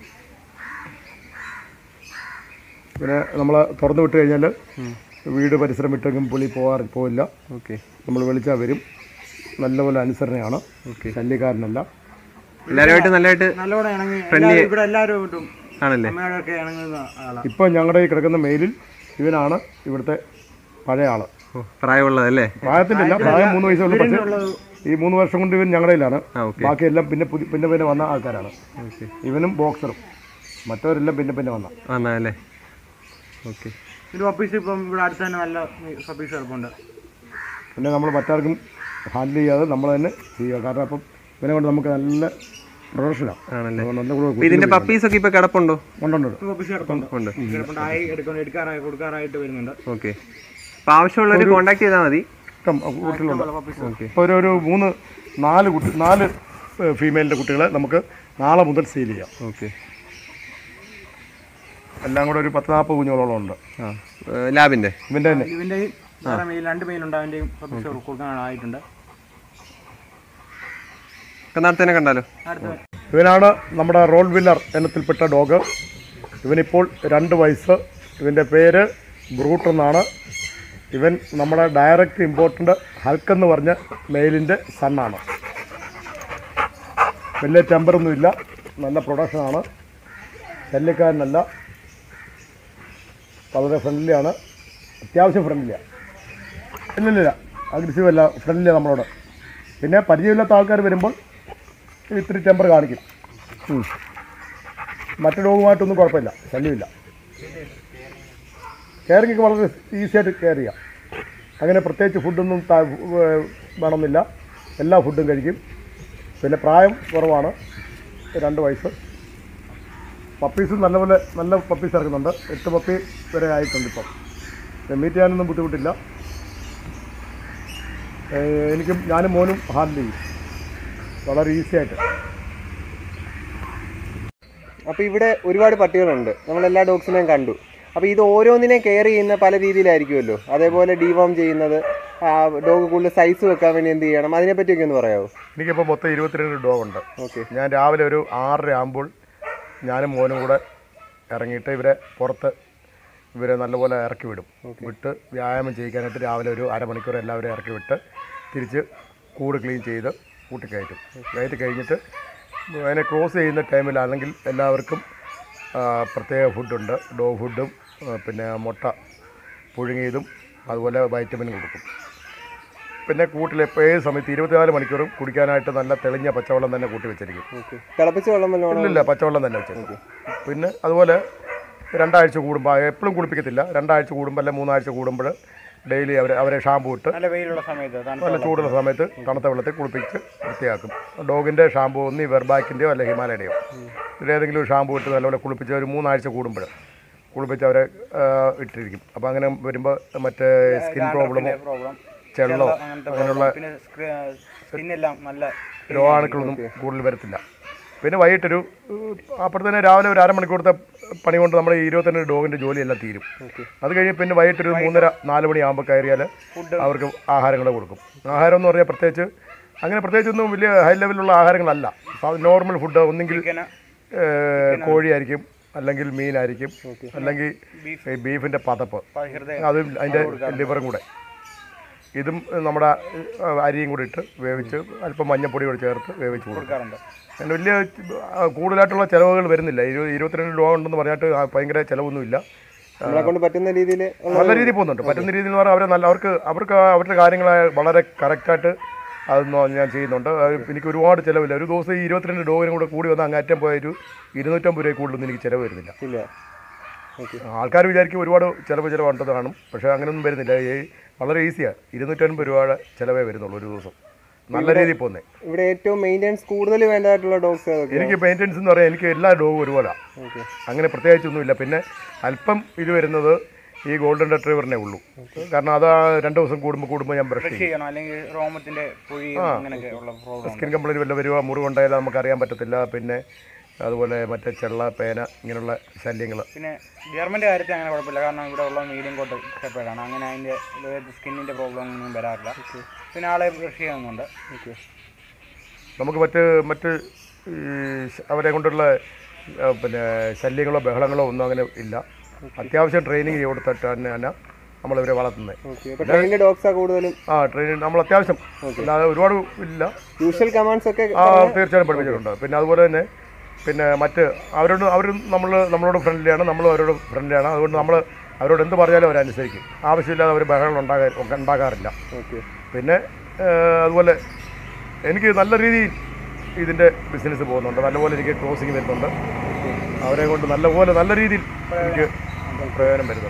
പിന്നെ നമ്മൾ തുറന്നു വിട്ട് കഴിഞ്ഞാൽ വീട് പരിസരം വിട്ടെങ്കിലും പുളി പോകാറ് പോയില്ല ഓക്കെ നമ്മൾ വിളിച്ചാൽ വരും നല്ലപോലെ അനുസരണയാണ് ഓക്കെ ശല്യക്കാരനല്ല എല്ലാവരുമായിട്ട് നല്ലതായിട്ട് നല്ലോണം ഇണങ്ങി എല്ലാവരും ഇവിടെ എല്ലാവരും കിട്ടും ആണല്ലേ അമ്മയോടൊക്കെ ഇണങ്ങുന്ന ആളാണ് ഇപ്പം ഞങ്ങളുടെ ഈ കിടക്കുന്ന മെയിലിൽ ഇവനാണ് ഇവിടുത്തെ പഴയ ആള് ഓ പ്രായമുള്ളതല്ലേ പ്രായത്തിൻ്റെ ഇല്ല പ്രായം മൂന്ന് വയസ്സുള്ളൂ പക്ഷേ ഉള്ളത് ഈ മൂന്ന് വർഷം കൊണ്ട് ഇവൻ ഞങ്ങളുടെയിലാണ് ആ ഓക്കെ ബാക്കിയെല്ലാം പിന്നെ പുതി പിന്നെ പിന്നെ വന്ന ആൾക്കാരാണ് ഓക്കെ ഇവനും ബോക്സറും മറ്റവരെല്ലാം പിന്നെ പിന്നെ വന്ന വന്നല്ലേ ഓക്കെ ഇത് പപ്പീസ് ഇപ്പം ഇവിടെ അടുത്ത് തന്നെ നല്ല പപ്പീസ് കിടപ്പുണ്ട് പിന്നെ നമ്മൾ മറ്റാർക്കും ഹാൻഡിൽ ചെയ്യാതെ നമ്മൾ തന്നെ ചെയ്യുക കാരണം അപ്പം ഇവനെ കൊണ്ട് നമുക്ക് നല്ല പ്രൊഫഷനാണ് ആണല്ലേ അതുകൊണ്ട് നല്ല കൂടെ അപ്പൊ ഇതിന്റെ പപ്പീസ് ഒക്കെ ഇപ്പൊ കിടപ്പുണ്ടോ കൊണ്ടുണ്ട് പപ്പീസ് കിടപ്പുണ്ട് ഉണ്ട് കിടപ്പുണ്ട് ആയി എടുക്കൊണ്ട് എടുക്കാറായി കൊടുക്കാറായിട്ട് വരുന്നുണ്ട് ഓക്കെ അപ്പൊ ആവശ്യമുള്ളവർ കോൺടാക്ട് ചെയ്താൽ മതി ഇഷ്ടം കുട്ടികളുണ്ട് പപ്പീസ് ഓക്കെ ഇപ്പോൾ ഒരു ഒരു മൂന്ന് നാല് കുട്ടി നാല് ഫീമെയിലിൻ്റെ കുട്ടികളെ നമുക്ക് നാളെ മുതൽ സീൽ ചെയ്യാം ഓക്കെ എല്ലാം കൂടെ ഒരു പത്ത് നാൽപ്പത് കുഞ്ഞുങ്ങളോളം ഉണ്ട് ആ ലാബിന്റെ ഇവൻ്റെ തന്നെ ഇതിന്റെ വേറെ മെയിൽ രണ്ട് മെയിൽ ഉണ്ട് അതിന്റെയും പപ്പീസ് കൊടുക്കാനായിട്ടുണ്ട് കന്നാടത്തിനെ കണ്ടാലോ അടുത്ത ഇവനാണ് നമ്മുടെ റോൾ വില്ലർ ഇനത്തിൽപ്പെട്ട ഡോഗ് ഇവനിപ്പോൾ രണ്ട് വയസ്സ് ഇവൻ്റെ പേര് ബ്രൂട്ട് എന്നാണ് ഇവൻ നമ്മുടെ ഡയറക്റ്റ് ഇമ്പോർട്ടൻ്റ് ഹൽക്ക് എന്ന് പറഞ്ഞ മെയിലിൻ്റെ സണ്ണാണ് വലിയ ടെമ്പറൊന്നുമില്ല നല്ല പ്രൊഡക്ഷനാണ് ശല്യക്കാരനല്ല വളരെ ഫ്രണ്ട്ലിയാണ് അത്യാവശ്യം ഫ്രണ്ട്ലിയാണ് ഇല്ലില്ല അഗ്രസീവ് അല്ല ഫ്രണ്ട്ലിയാണ് നമ്മളോട് പിന്നെ പരിചയമില്ലാത്ത ആൾക്കാർ വരുമ്പോൾ ഇത്തിരി ടെമ്പർ കാണിക്കും ഉം. മറ്റു ഡോഗുമായിട്ടൊന്നും കുഴപ്പമില്ല ശല്യമില്ല കെയറിങ് ഒക്കെ വളരെ ഈസി ആയിട്ട് കെയർ ചെയ്യാം അങ്ങനെ പ്രത്യേകിച്ച് ഫുഡൊന്നും താ- ഏഹ് വേണമെന്നില്ല എല്ലാ ഫുഡും കഴിക്കും പിന്നെ പ്രായം കുറവാണ് രണ്ട് വയസ്സ് പപ്പീസ് നല്ലപോലെ നല്ല പപ്പീസ് ഇറക്കുന്നുണ്ട് എട്ട് പപ്പി വരെ ആയിട്ടുണ്ട് ഇപ്പം മീറ്റ് ചെയ്യാനൊന്നും ബുദ്ധിമുട്ടില്ല ഏഹ് എനിക്കും ഞാനും മോനും ഹാൻഡിൽ ചെയ്യും വളരെ ഈസി ആയിട്ട് അപ്പൊ ഇവിടെ ഒരുപാട് പട്ടികളുണ്ട് നമ്മൾ എല്ലാ ഡോഗ്സിനെയും കണ്ടു അപ്പൊ ഇത് ഓരോന്നിനെയും കെയർ ചെയ്യുന്ന പല രീതിയിലായിരിക്കുമല്ലോ അതേപോലെ ഡിവോം ചെയ്യുന്നത് ഡോഗ് കൂടുതൽ സൈസ് വെക്കാൻ വേണ്ടി എന്ത് ചെയ്യണം അതിനെ പറ്റിയൊക്കെ ഒന്ന് പറയാമോ എനിക്കിപ്പോൾ മൊത്തം ഇരുപത്തിരണ്ട് ഡോഗ് ഉണ്ട് ഓക്കെ ഞാൻ രാവിലെ ഒരു ആറര ആകുമ്പോൾ ഞാനും മോനും കൂടെ ഇറങ്ങിയിട്ട് ഇവരെ പുറത്ത് ഇവരെ നല്ലപോലെ ഇറക്കി വിടും വിട്ട് വ്യായാമം ചെയ്യിക്കാനായിട്ട് രാവിലെ ഒരു അരമണിക്കൂർ എല്ലാവരും ഇറക്കി വിട്ട് തിരിച്ച് കൂട് ക്ലീൻ ചെയ്ത് കൂട്ടി കയറ്റും കയറ്റി കഴിഞ്ഞിട്ട് അതിനെ ക്രോസ് ചെയ്യുന്ന ടൈമിൽ അല്ലെങ്കിൽ എല്ലാവർക്കും ആ, പ്രത്യേക ഫുഡുണ്ട് ഡോ ഫുഡും ആ, പിന്നെ മുട്ട പുഴുങ്ങിയതും അതുപോലെ വൈറ്റമിൻ കൊടുക്കും പിന്നെ കൂട്ടിൽ ഇപ്പോൾ ഏത് സമയത്ത് ഇരുപത്തിനാല് മണിക്കൂറും കുടിക്കാനായിട്ട് നല്ല തെളിഞ്ഞ പച്ചവെള്ളം തന്നെ കൂട്ടി വെച്ചിരിക്കും ഓക്കെ തിളപ്പിച്ച വെള്ളം വല്ലതും ആണോ? ഇല്ലില്ല പച്ചവെള്ളം തന്നെ വെച്ചിരിക്കും പിന്നെ അതുപോലെ രണ്ടാഴ്ച കൂടുമ്പോൾ എപ്പോഴും കുളിപ്പിക്കത്തില്ല രണ്ടാഴ്ച കൂടുമ്പോൾ അല്ലെ മൂന്നാഴ്ച കൂടുമ്പോൾ ഡെയിലി അവരെ അവരെ ഷാമ്പു ഇട്ട് നല്ല വെയിലുള്ള സമയത്ത് തണുത്ത നല്ല ചൂടുള്ള സമയത്ത് തണുത്ത വെള്ളത്തിൽ കുളിപ്പിച്ച് വൃത്തിയാക്കും ഡോഗിൻ്റെ ഷാമ്പു ഒന്നീ വെർബാക്കിൻ്റെയോ അല്ലെ ഹിമാലയുടെയോ ഇതിലേതെങ്കിലും ഷാമ്പു ഇട്ട് നല്ലപോലെ കുളിപ്പിച്ച് ഒരു മൂന്നാഴ്ച കൂടുമ്പോൾ കുളിപ്പിച്ച് അവരെ ആ, ഇട്ടിരിക്കും അപ്പോൾ അങ്ങനെ വരുമ്പോൾ മറ്റേ സ്കിൻ പ്രോബ്ലമോ പ്രോബ്ലം ചെള്ളോ അങ്ങനത്തെ അങ്ങനെയുള്ള പിന്നെ സ്കിന്നെല്ലാം നല്ല രോഗാണുക്കളൊന്നും കൂടുതൽ വരത്തില്ല പിന്നെ വൈകിട്ടൊരു ഏഹ്, അപ്പോഴത്തേന് രാവിലെ ഒരു അരമണിക്കൂറത്തെ പണി കൊണ്ട് നമ്മുടെ ഈ ഇരുപത്തിരണ്ട് ഡോഗിൻ്റെ ജോലിയെല്ലാം തീരും അത് കഴിഞ്ഞ് പിന്നെ വൈകിട്ടൊരു മൂന്നര നാല് മണിയാകുമ്പോൾ കയറിയാൽ അവർക്ക് ആഹാരങ്ങൾ കൊടുക്കും ആഹാരം എന്ന് പറഞ്ഞാൽ പ്രത്യേകിച്ച് അങ്ങനെ പ്രത്യേകിച്ചൊന്നും വലിയ ഹൈ ലെവലിലുള്ള ആഹാരങ്ങളല്ല നോർമൽ ഫുഡ് ഒന്നെങ്കിൽ ചിക്കന് ഏഹ്, കോഴിയായിരിക്കും അല്ലെങ്കിൽ മീനായിരിക്കും അല്ലെങ്കിൽ ഈ ബീഫിൻ്റെ പതപ്പ് ഹൃദയം അതും അതിൻ്റെ ലിവറും കൂടെ ഇതും നമ്മുടെ ഏഹ്, അരിയും കൂടി ഇട്ട് വേവിച്ച് അല്പം മഞ്ഞപ്പൊടി കൂടി ചേർത്ത് വേവിച്ച് കൊടുക്കും കൊടുക്കാറുണ്ട് അതിന് വലിയ ആ, കൂടുതലായിട്ടുള്ള ചിലവുകൾ വരുന്നില്ല ഇരുപത് ഇരുപത്തിരണ്ട് രൂപ ഉണ്ടെന്ന് പറഞ്ഞിട്ട് ആ, ഭയങ്കര ചിലവൊന്നുമില്ല നമ്മളെ കൊണ്ട് പറ്റുന്ന രീതിയിൽ നല്ല രീതിയിൽ പോകുന്നുണ്ട് പറ്റുന്ന രീതിയിൽ എന്ന് പറഞ്ഞാൽ അവരെ നല്ല അവർക്ക് അവർക്ക് അവരുടെ കാര്യങ്ങൾ വളരെ കറക്റ്റായിട്ട് അതൊന്നും ഞാൻ ചെയ്യുന്നുണ്ട് അത് എനിക്ക് ഒരുപാട് ചിലവില്ല ഒരു ദിവസം ഈ ഇരുപത്തിരണ്ട് ഡോഗിനും കൂടെ കൂടി വന്ന് അങ്ങേറ്റം പോയ ഒരു ഇരുന്നൂറ്റമ്പത് രൂപ കൂടുതലൊന്നും എനിക്ക് ചിലവ് വരുന്നില്ല ഇല്ല ഓക്കെ ആൾക്കാർ വിചാരിക്കും ഒരുപാട് ചിലവ് ചിലവുണ്ടെന്ന് കാണും പക്ഷേ അങ്ങനെയൊന്നും വരുന്നില്ല ഈ വളരെ ഈസിയാണ് ഇരുന്നൂറ്റൻപത് രൂപയുടെ ചിലവേ വരുന്നുള്ളൂ ഒരു ദിവസം നല്ല രീതിയിൽ പോകുന്നത് ഇവിടെ ഏറ്റവും മെയിൻ്റെനൻസ് കൂടുതൽ വേണ്ടതായിട്ടുള്ള ഡോഗ്സ് ഏതൊക്കെ എനിക്ക് മെയിൻ്റെനൻസ് എന്ന് പറയാൻ എനിക്ക് എല്ലാ ഡോഗും ഒരുപോലെ ഓക്കെ അങ്ങനെ പ്രത്യേകിച്ചൊന്നുമില്ല പിന്നെ അല്പം ഇത് വരുന്നത് ഈ ഗോൾഡൻ റിട്രീവറിനെ ഉള്ളൂ കാരണം അത് ആ രണ്ട് ദിവസം കൂടുമ്പോൾ കൂടുമ്പോൾ ഞാൻ ബ്രഷ് ചെയ്യും ചെയ്യണം അല്ലെങ്കിൽ രോമത്തിന്റെ പൊഴി അങ്ങനെയൊക്കെ ഉള്ള പ്രോബ്ലം സ്കിൻ കംപ്ലൈൻറ്റ് വല്ല വരുക മുറിവുണ്ടായാലും നമുക്ക് അറിയാൻ പറ്റത്തില്ല പിന്നെ അതുപോലെ മറ്റേ ചെള്ള പേന ഇങ്ങനെയുള്ള ശല്യങ്ങൾ പിന്നെ ജർമ്മൻ്റെ കാര്യത്തിൽ അങ്ങനെ കുഴപ്പമില്ല കാരണം ഇവിടെ ഉള്ള മീഡിയം കോട്ട് ഷെപ്പേഡാണ് അങ്ങനെ അതിൻ്റെ സ്കിന്നിൻ്റെ പ്രോബ്ലം ഒന്നും വരാറില്ല പിന്നെ ആളെ ബ്രഷ് ചെയ്യുന്നുണ്ട് ഓക്കെ നമുക്ക് മറ്റ് മറ്റ് ഈ ശ- അവരെ കൊണ്ടുള്ള ആ, പിന്നെ ശല്യങ്ങളോ ബഹളങ്ങളോ ഒന്നും അങ്ങനെ ഇല്ല അത്യാവശ്യം ട്രെയിനിങ് കൊടുത്തിട്ട് തന്നെയാണ് നമ്മളിവരെ വളർത്തുന്നത് ഓക്കെ അപ്പോൾ ട്രെയിനിൻ്റെ ഡോഗ്സാണ് കൂടുതലും ആ ട്രെയിനിങ് നമ്മൾ അത്യാവശ്യം അല്ലാതെ ഒരുപാട് ഇല്ല യൂഷ്വൽ കമാൻഡ്സ് ഒക്കെ ആ തീർച്ചയായും പഠിപ്പിച്ചിട്ടുണ്ട് പിന്നെ അതുപോലെ തന്നെ പിന്നെ മറ്റ് അവരോട് അവരും നമ്മൾ നമ്മളോട് ഫ്രണ്ട്ലിയാണ് നമ്മളും അവരോട് ഫ്രണ്ട്ലിയാണ് അതുകൊണ്ട് നമ്മൾ അവരോട് എന്ത് പറഞ്ഞാലും അവരനുസരിക്കും ആവശ്യമില്ലാതെ അവർ ബഹളങ്ങൾ ഉണ്ടാകാ ഉണ്ടാകാറില്ല ഓക്കെ പിന്നെ ആ, അതുപോലെ എനിക്ക് നല്ല രീതിയിൽ ഇതിൻ്റെ ബിസിനസ് പോകുന്നുണ്ട് നല്ലപോലെ എനിക്ക് ക്ലോസിങ് വരുന്നുണ്ട് അവരെ കൊണ്ട് നല്ലപോലെ നല്ല രീതിയിൽ എനിക്ക് പ്രയോജനം വരുന്നുണ്ട്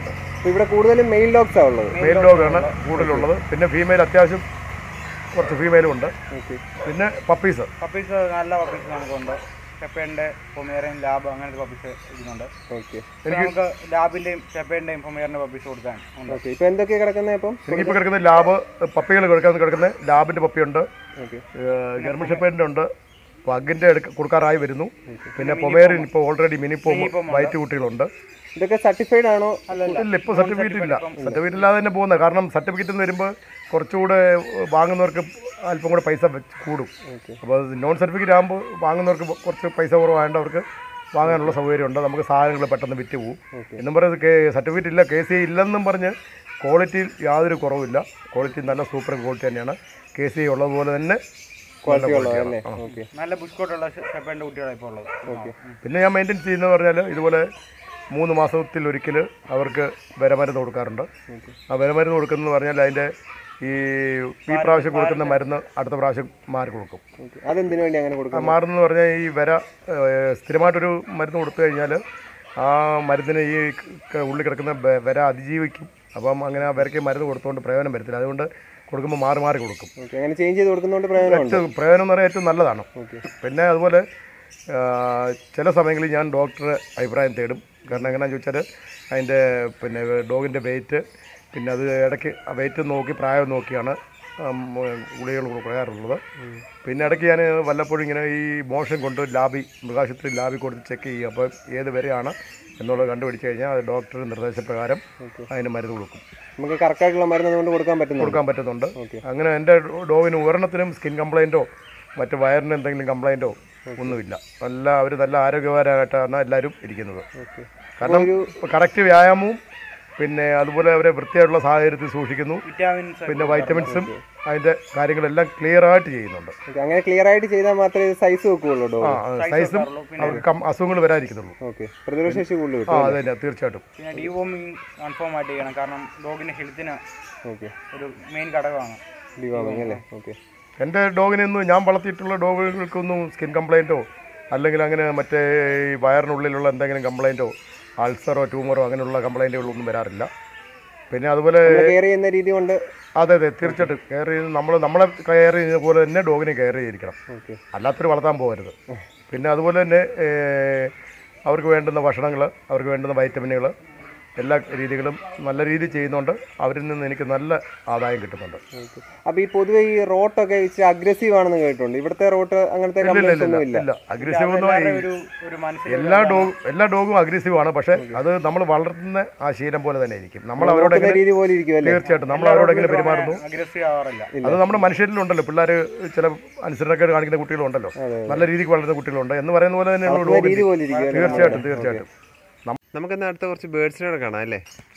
അപ്പോൾ ഇവിടെ കൂടുതലും മെയിൽ ഡോഗ്സാണ് ഉള്ളത് മെയിൽ ഡോഗാണ് കൂടുതലുള്ളത് പിന്നെ ഫീമെയിൽ അത്യാവശ്യം കുറച്ച് ഫീമെയിലും ഉണ്ട് ഓക്കെ പിന്നെ പപ്പീസ് പപ്പീസ് നല്ല പപ്പീസ് നമുക്കുണ്ട് ചെപ്പേൻ്റെ പൊമേറിയൻ ലാബ് അങ്ങനത്തെ പപ്പീസ് ഇരിക്കുന്നുണ്ട് ഓക്കെ ഇപ്പൊ നമുക്ക് ലാബിൻ്റെയും ചെപ്പേൻ്റെയും പൊമേറിൻ്റെ പപ്പീസ് കൊടുക്കാൻ ഉണ്ട് ഓക്കെ ഇപ്പോൾ എന്തൊക്കെയാണ് കിടക്കുന്നത് ഇപ്പം എനിക്കിപ്പോൾ കിടക്കുന്ന ലാബ് പപ്പികൾ കിടക്കാൻ കിടക്കുന്ന ലാബിൻ്റെ പപ്പിയുണ്ട് ഓക്കെ ജർമ്മൻ ഷെപ്പേഡിൻ്റെ ഉണ്ട് പഗിൻ്റെ എടുക്ക കൊടുക്കാറായി വരുന്നു പിന്നെ പൊമേറിൻ ഇപ്പോൾ ഓൾറെഡി മിനിപ്പോം വൈറ്റ് കുട്ടികളുണ്ട് ഇതൊക്കെ സർട്ടിഫൈഡ് ആണോ ഇല്ല ഇപ്പോൾ സർട്ടിഫിക്കറ്റ് ഇല്ല സർട്ടിഫിക്കറ്റ് ഇല്ലാതെ തന്നെ പോകുന്നത് കാരണം സർട്ടിഫിക്കറ്റ് എന്ന് വരുമ്പോൾ കുറച്ചുകൂടെ വാങ്ങുന്നവർക്ക് അല്പം കൂടെ പൈസ വെച്ച് കൂടും ഓക്കെ അപ്പോൾ നോൺ സർട്ടിഫിക്കറ്റ് ആകുമ്പോൾ വാങ്ങുന്നവർക്ക് കുറച്ച് പൈസ കുറവായതുകൊണ്ട് അവർക്ക് വാങ്ങാനുള്ള സൗകര്യമുണ്ട് നമുക്ക് സാധനങ്ങൾ പെട്ടെന്ന് വിറ്റ് പോകും ഓക്കെ എന്നും പറയുന്നത് കേ സർട്ടിഫിക്കറ്റ് ഇല്ല കെ സി ഇല്ലെന്നും പറഞ്ഞ് ക്വാളിറ്റിയിൽ യാതൊരു കുറവില്ല ക്വാളിറ്റി നല്ല സൂപ്പർ ക്വാളിറ്റി തന്നെയാണ് കെ സി ഉള്ളതുപോലെ തന്നെ ക്വാളിറ്റി ഉള്ളതല്ലേ ഓക്കെ നല്ല ബുഷ്കോട്ടുള്ള ചെപ്പേൻ്റെ കുട്ടികളാണ് ഇപ്പോൾ ഉള്ളത് ഓക്കെ പിന്നെ ഞാൻ മെയിൻറ്റെയിൻ ചെയ്യുന്നത് പറഞ്ഞാൽ ഇതുപോലെ മൂന്ന് മാസത്തിൽ ഒരിക്കൽ അവർക്ക് വിരമരുന്ന് കൊടുക്കാറുണ്ട് ആ വിരമരുന്ന് കൊടുക്കുന്നത് പറഞ്ഞാൽ അതിൻ്റെ ഈ ഈ പ്രാവശ്യം കൊടുക്കുന്ന മരുന്ന് അടുത്ത പ്രാവശ്യം മാറി കൊടുക്കും ഓക്കെ അതെന്തിനു വേണ്ടി അങ്ങനെ ആ കൊടുക്കുന്നത് മാറുന്നത് പറഞ്ഞാൽ ഈ വര ഏഹ്, സ്ഥിരമായിട്ടൊരു മരുന്ന് കൊടുത്തു കഴിഞ്ഞാൽ ആ മരുന്നിന് ഈ ക- ഉള്ളിൽ കിടക്കുന്ന വ- വര അതിജീവിക്കും അപ്പം അങ്ങനെ ആ വരയ്ക്ക് മരുന്ന് കൊടുത്തുകൊണ്ട് പ്രയോജനം വരത്തില്ല അതുകൊണ്ട് കൊടുക്കുമ്പോൾ മാറി മാറി കൊടുക്കും ഓക്കെ അങ്ങനെ ചേഞ്ച് ചെയ്ത് കൊടുക്കുന്നതുകൊണ്ട് പ്രയോജനമുണ്ട് ഏറ്റവും പ്രയോജനം എന്ന് പറഞ്ഞാൽ ഏറ്റവും നല്ലതാണ് ഓക്കെ പിന്നെ അതുപോലെ ആ, ചില സമയങ്ങളിൽ ഞാൻ ഡോക്ടറെ അഭിപ്രായം തേടും കാരണം എങ്ങനെയാണെന്ന് ചോദിച്ചാൽ അതിൻ്റെ പിന്നെ ഡോഗിൻ്റെ വെയിറ്റ് പിന്നെ അത് ഇടയ്ക്ക് വെയിറ്റ് നോക്കി പ്രായം നോക്കിയാണ് ഉം, ഗുളികകൾ കൊടുക്കാറുള്ളത് പിന്നെ ഇടയ്ക്ക് ഞാൻ വല്ലപ്പോഴും ഇങ്ങനെ ഈ മോഷൻ കൊണ്ട് ലാബി മൃഗാശുപത്രി ലാബി കൊടുത്ത് ചെക്ക് ചെയ്യും അപ്പോൾ ഏത് വരെയാണ് എന്നുള്ളത് കണ്ടുപിടിച്ച് കഴിഞ്ഞാൽ അത് ഡോക്ടറുടെ നിർദ്ദേശപ്രകാരം അതിന് മരുന്ന് കൊടുക്കും നമുക്ക് കറക്റ്റായിട്ടുള്ള മരുന്ന് അതുകൊണ്ട് കൊടുക്കാൻ പറ്റുന്നുണ്ട് കൊടുക്കാൻ പറ്റുന്നുണ്ട് ഓക്കെ അങ്ങനെ എൻ്റെ ഡോഗിന് ഒരെണ്ണത്തിനും സ്കിൻ കംപ്ലൈൻറ്റോ മറ്റ് വയറിന് എന്തെങ്കിലും കംപ്ലൈൻറ്റോ ഒന്നുമില്ല നല്ല അവർ നല്ല ആരോഗ്യപരമായിട്ടാണ് എല്ലാവരും ഇരിക്കുന്നത് ഓക്കെ കാരണം കറക്റ്റ് വ്യായാമവും പിന്നെ അതുപോലെ അവരെ വൃത്തിയായിട്ടുള്ള സാഹചര്യത്തിൽ സൂക്ഷിക്കുന്നു വിറ്റാമിൻസ് പിന്നെ വൈറ്റമിൻസും അതിൻ്റെ കാര്യങ്ങളെല്ലാം ക്ലിയർ ആയിട്ട് ചെയ്യുന്നുണ്ട് ഓക്കെ അങ്ങനെ ക്ലിയർ ആയിട്ട് ചെയ്താൽ മാത്രമേ ഇത് സൈസ് വെക്കുകയുള്ളൂ ഡോഗ് ആ സൈസും അവർക്ക് കം- അസുഖങ്ങൾ വരാതിരിക്കുന്നുള്ളൂ ഓക്കെ പ്രതിരോധ ശേഷി കൂടുതൽ ആ കിട്ടും അതെ തന്നെ തീർച്ചയായിട്ടും പിന്നെ ഡീവോമിങ് കൺഫേം ആയിട്ട് ചെയ്യണം കാരണം ഡോഗിൻ്റെ ഹെൽത്തിന് ഓക്കെ ഒരു മെയിൻ ഘടകമാണ് ഡിവാമിങ് അല്ലേ ഓക്കെ എൻ്റെ ഡോഗിനൊന്നും ഞാൻ വളർത്തിയിട്ടുള്ള ഡോഗുകൾക്കൊന്നും സ്കിൻ കംപ്ലൈൻറ്റോ അല്ലെങ്കിൽ അങ്ങനെ മറ്റേ ഈ വയറിനുള്ളിലുള്ള എന്തെങ്കിലും കംപ്ലൈൻറ്റോ അൾസറോ ട്യൂമറോ അങ്ങനെയുള്ള കംപ്ലൈൻറ്റുകളൊന്നും വരാറില്ല പിന്നെ അതുപോലെ കെയർ ചെയ്യുന്ന രീതി കൊണ്ട് അതെ അതെ തീർച്ചയായിട്ടും കെയർ ചെയ്ത് നമ്മൾ നമ്മളെ കെയർ ചെയ്യുന്ന പോലെ തന്നെ ഡോഗിനെ കെയർ ചെയ്തിരിക്കണം ഓക്കെ അല്ലാത്തൊരു വളർത്താൻ പോകരുത് പിന്നെ അതുപോലെ തന്നെ ഏഹ്, അവർക്ക് വേണ്ടുന്ന ഭക്ഷണങ്ങൾ അവർക്ക് വേണ്ടുന്ന വൈറ്റമിനുകൾ എല്ലാ രീതികളും നല്ല രീതിയിൽ ചെയ്യുന്നുണ്ട് അവരിൽ നിന്ന് എനിക്ക് നല്ല ആദായം കിട്ടുന്നുണ്ട് ഓക്കെ അപ്പോൾ ഈ പൊതുവെ ഈ റോട്ടൊക്കെ ഇച്ചിരി അഗ്രസീവ് ആണെന്ന് കേട്ടിട്ടുണ്ട് ഇവിടുത്തെ റോട്ട് അങ്ങനത്തെ ഇല്ല കംപ്ലൈൻസ് ഒന്നും ഇല്ല ഇല്ല അഗ്രസീവ് ഒന്നും എല്ലാവരുടെ ഒരു ഒരു മനസ്സിൽ എല്ലാ ഡോഗും എല്ലാ ഡോഗും അഗ്രസീവ് ആണ് പക്ഷെ അത് നമ്മൾ വളർത്തുന്ന ആ ശീലം പോലെ തന്നെ ഇരിക്കും നമ്മൾ അവരോട് നോക്കുന്ന എങ്ങനെ രീതി പോലെ ഇരിക്കും അല്ലേ തീർച്ചയായിട്ടും നമ്മൾ അവരോട് എങ്ങനെ പെരുമാറുന്നു അഗ്രസീവ് ആവാറില്ല അത് നമ്മുടെ മനുഷ്യരിലുണ്ടല്ലോ പിള്ളേർ ചില അനുസരണക്കേട് കാണിക്കുന്ന കുട്ടികളുണ്ടല്ലോ നല്ല രീതിക്ക് വളരുന്ന കുട്ടികളുണ്ട് എന്ന് പറയുന്ന പോലെ തന്നെയാണ് വളർത്തുന്ന രീതി ഡോഗ് പോലെ ഇരിക്കും അല്ലേ? തീർച്ചയായിട്ടും തീർച്ചയായിട്ടും നമുക്കെന്നാ അടുത്ത കുറച്ച് ബേർഡ്സിനെ കാണാം അല്ലേ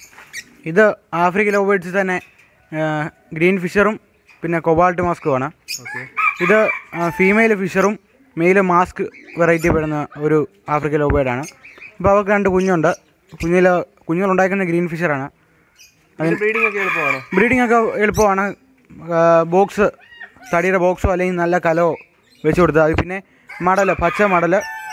ഇത് ആഫ്രിക്കൻ ലോബേഡ്സ് തന്നെ ഗ്രീൻ ഫിഷറും പിന്നെ കൊബാൾട്ട് മാസ്കുമാണ് ഓക്കെ ഇത് ഫീമെയിൽ ഫിഷറും മെയിൽ മാസ്ക് വെറൈറ്റി പെടുന്ന ഒരു ആഫ്രിക്കൻ ലോബേഡാണ് അപ്പോൾ അവർക്ക് രണ്ട് കുഞ്ഞുണ്ട് കുഞ്ഞിൽ കുഞ്ഞുങ്ങളുണ്ടാക്കുന്ന ഗ്രീൻ ഫിഷറാണ് അതിന് ബ്രീഡിംഗ് ഒക്കെ എളുപ്പമാണോ ബ്രീഡിംഗ് ഒക്കെ എളുപ്പമാണ് ബോക്സ് തടിയുടെ ബോക്സോ അല്ലെങ്കിൽ നല്ല കലോ വെച്ച് കൊടുത്താൽ അത് പിന്നെ മടൽ പച്ച മടൽ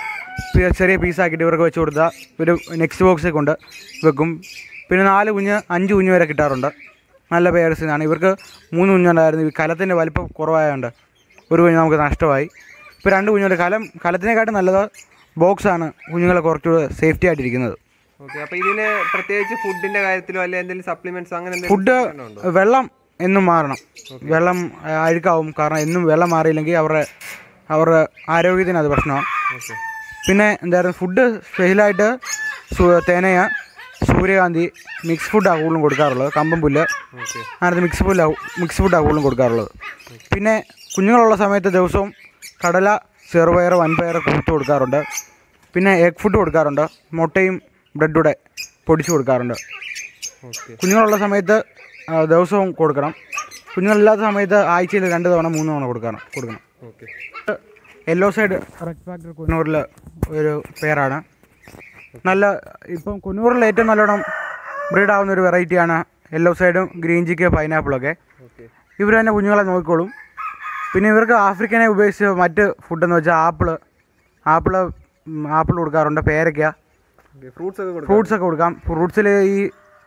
ചെറിയ പീസാക്കിയിട്ട് ഇവർക്ക് വെച്ച് കൊടുത്താൽ ഒരു നെക്സ്റ്റ് ബോക്സൊക്കെ കൊണ്ട് വെക്കും പിന്നെ നാല് കുഞ്ഞ് അഞ്ച് കുഞ്ഞ് വരെ കിട്ടാറുണ്ട് നല്ല പേഴ്സിനാണ് ഇവർക്ക് മൂന്ന് കുഞ്ഞുണ്ടായിരുന്നു ഈ കലത്തിൻ്റെ വലിപ്പം കുറവായതുകൊണ്ട് ഒരു കുഞ്ഞ് നമുക്ക് നഷ്ടമായി ഇപ്പോൾ രണ്ട് കുഞ്ഞുണ്ട് കലം കലത്തിനെക്കാട്ടും നല്ലത് ബോക്സാണ് കുഞ്ഞുങ്ങളെ കുറച്ചുകൂടെ സേഫ്റ്റി ആയിട്ടിരിക്കുന്നത് ഓക്കെ അപ്പോൾ ഇതിന് പ്രത്യേകിച്ച് ഫുഡിന്റെ കാര്യത്തിലോ അല്ലെങ്കിൽ എന്തെങ്കിലും സപ്ലിമെന്റ്സ് അങ്ങനെ എന്തെങ്കിലും ഫുഡ് വെള്ളം എന്നും മാറണം വെള്ളം ആ, അഴുക്കാവും കാരണം എന്നും വെള്ളം മാറിയില്ലെങ്കിൽ അവരുടെ അവരുടെ ആരോഗ്യത്തിന് അത് പ്രശ്നമാണ് ഓക്കെ പിന്നെ എന്തായിരുന്നു ഫുഡ് സ്പെഷ്യലായിട്ട് സു- തേനയ സൂര്യകാന്തി മിക്സ് ഫുഡാണ് കൂടുതലും കൊടുക്കാറുള്ളത് കമ്പം പുല്ല് ഓക്കെ അങ്ങനത്തെ മിക്സ് പുല്ല മിക്സ് ഫുഡാണ് കൂടുതലും കൊടുക്കാറുള്ളത് പിന്നെ കുഞ്ഞുങ്ങളുള്ള സമയത്ത് ദിവസവും കടല ചെറുപയർ വൻപയർ കൂത്ത് കൊടുക്കാറുണ്ട് പിന്നെ എഗ് ഫുഡ് കൊടുക്കാറുണ്ട് മുട്ടയും ബ്രെഡൂടെ പൊടിച്ച് കൊടുക്കാറുണ്ട് ഓക്കെ കുഞ്ഞുങ്ങളുള്ള സമയത്ത് ആ, ദിവസവും കൊടുക്കണം കുഞ്ഞുങ്ങളില്ലാത്ത സമയത്ത് ആഴ്ചയിൽ രണ്ട് തവണ മൂന്ന് തവണ കൊടുക്കണം കൊടുക്കണം okay yellow side red factor കുന്നൂറിൽ ഒരു പേരാണ് നല്ല ഇപ്പം കുന്നൂറിൽ ഏറ്റവും നല്ലോണം ബ്രീഡ് ആവുന്ന ഒരു വെറൈറ്റിയാണ് യെല്ലോ സൈഡും ഗ്രീൻ ചിക്ക് പൈനാപ്പിളൊക്കെ ഓക്കെ ഇവർ തന്നെ കുഞ്ഞുങ്ങളെ നോക്കിക്കോളും പിന്നെ ഇവർക്ക് ആഫ്രിക്കനെ ഉപയോഗിച്ച് മറ്റ് ഫുഡെന്ന് വെച്ചാൽ ആപ്പിള് ആപ്പിള് ആപ്പിൾ കൊടുക്കാറുണ്ട് പേരയ്ക്ക ഫ്രൂട്ട്സ് ഒക്കെ കൊടുക്കും ഫ്രൂട്ട്സ് ഒക്കെ കൊടുക്കാം ഫ്രൂട്ട്സിൽ ഈ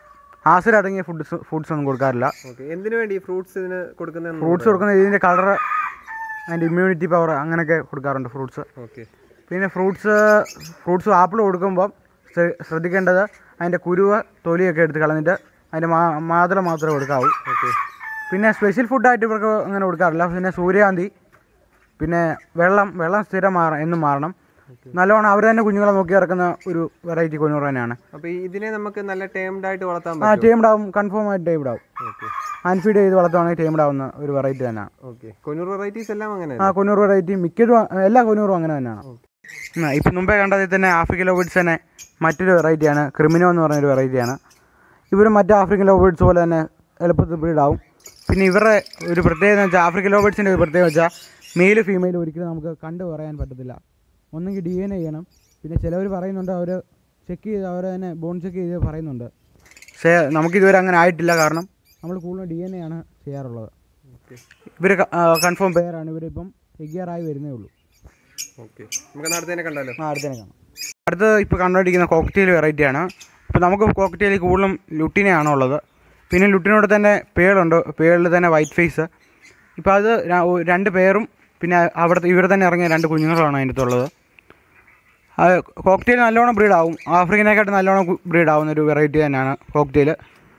ആസിഡ് അടങ്ങിയ ഫുഡ്സ് ഫുഡ്സ് ഒന്നും കൊടുക്കാറില്ല ഓക്കെ എന്തിനു വേണ്ടി ഫ്രൂട്ട്സ് ഇതിന് കൊടുക്കുന്ന ഫ്രൂട്ട്സ് കൊടുക്കുന്ന ഇതിൻ്റെ കളർ അതിൻ്റെ ഇമ്മ്യൂണിറ്റി പവർ അങ്ങനെയൊക്കെ കൊടുക്കാറുണ്ട് ഫ്രൂട്ട്സ് ഓക്കെ പിന്നെ ഫ്രൂട്ട്സ് ഫ്രൂട്ട്സ് ആപ്പിൾ കൊടുക്കുമ്പോൾ ശ്ര- ശ്രദ്ധിക്കേണ്ടത് അതിൻ്റെ കുരുവ് തൊലിയൊക്കെ എടുത്ത് കളഞ്ഞിട്ട് അതിൻ്റെ മാ മാതള മാത്രമേ കൊടുക്കാവൂ ഓക്കെ പിന്നെ സ്പെഷ്യൽ ഫുഡായിട്ട് ഇവർക്ക് അങ്ങനെ കൊടുക്കാറില്ല പിന്നെ സൂര്യകാന്തി പിന്നെ വെള്ളം വെള്ളം സ്ഥിരം മാറണം എന്നും മാറണം നല്ലോണം അവർ തന്നെ കുഞ്ഞുങ്ങളെ നോക്കി ഇറക്കുന്ന ഒരു വെറൈറ്റി കുഞ്ഞുങ്ങൾ തന്നെയാണ് അപ്പോൾ ഇതിനെ നമുക്ക് നല്ല ടേംഡ് ആയിട്ട് വളർത്താൻ ആ പറ്റും ടീംഡ് ആവും കൺഫേം ആയിട്ട് ടീംഡ് ആവും ഓക്കെ ഹാൻഡ് ഫീഡ് ചെയ്ത് വളർത്തുവാണെങ്കിൽ ടീംഡ് ആവുന്ന ഒരു വെറൈറ്റി തന്നെയാണ് ഓക്കെ കൊന്നൂർ വെറൈറ്റീസ് എല്ലാം അങ്ങനെ ആ കുഞ്ഞൂർ വെറൈറ്റി മിക്കതും ആ- എല്ലാ കുഞ്ഞൂറും അങ്ങനെ തന്നെയാണ് ആ, ഇപ്പം മുമ്പേ കണ്ടതിൽ തന്നെ ആഫ്രിക്കൻ ലോബിഡ്സ് തന്നെ മറ്റൊരു വെറൈറ്റിയാണ് ക്രിമിനോ എന്ന് പറഞ്ഞൊരു വെറൈറ്റിയാണ് ഇവർ മറ്റ് ആഫ്രിക്കൻ ലോബിഡ്സ് പോലെ തന്നെ എളുപ്പത്തിൽ ബ്രീഡാവും പിന്നെ ഇവരുടെ ഒരു പ്രത്യേകത എന്ന് വെച്ചാൽ ആഫ്രിക്കൻ ലോബിഡ്സിൻ്റെ ഒരു പ്രത്യേകത വെച്ചാൽ മെയിൽ ഫീമെയിൽ ഒരിക്കലും നമുക്ക് കണ്ടു പറയാൻ പറ്റത്തില്ല ഒന്നെങ്കിൽ ഡി എൻ എ ചെയ്യണം പിന്നെ ചിലവർ പറയുന്നുണ്ട് അവർ ചെക്ക് ചെയ്ത് അവർ തന്നെ ബോൺ ചെക്ക് ചെയ്ത് പറയുന്നുണ്ട് പക്ഷേ നമുക്കിതുവരെ അങ്ങനെ ആയിട്ടില്ല കാരണം നമ്മൾ കൂടുതലും ഡി എൻ എ ആണ് ചെയ്യാറുള്ളത് ഓക്കെ ഇവർ കൺഫേം പെയറാണ് ഇവരിപ്പം എഗിയറായി വരുന്നേ ഉള്ളൂ ഓക്കെ നമുക്ക് നടത്തേനെ കണ്ടാലോ ആ അടുത്തന്നെ കാണാം അടുത്ത് ഇപ്പോൾ കണ്ടുകൊണ്ടിരിക്കുന്ന കോക്ടെയിൽ വെറൈറ്റിയാണ് ഇപ്പോൾ നമുക്ക് കോക്ടെയിൽ കൂടുതലും ലുട്ടിനെയാണ് ഉള്ളത് പിന്നെ ലുട്ടിനോട് തന്നെ പേളുണ്ട് പേളിൽ തന്നെ വൈറ്റ് ഫേസ് ഇപ്പോൾ അത് ര- ഒ- രണ്ട് പേരും പിന്നെ അവിടുത്തെ ഇവിടെ തന്നെ ഇറങ്ങിയ രണ്ട് കുഞ്ഞുങ്ങളാണ് അതിൻ്റെ അടുത്തുള്ളത് കോക്ടെയിൽ നല്ലോണം ബ്രീഡാവും ആഫ്രിക്കനേക്കാട്ട് നല്ലോണം ബ്രീഡ് ആവുന്ന ഒരു വെറൈറ്റി തന്നെയാണ് കോക്ടെയിൽ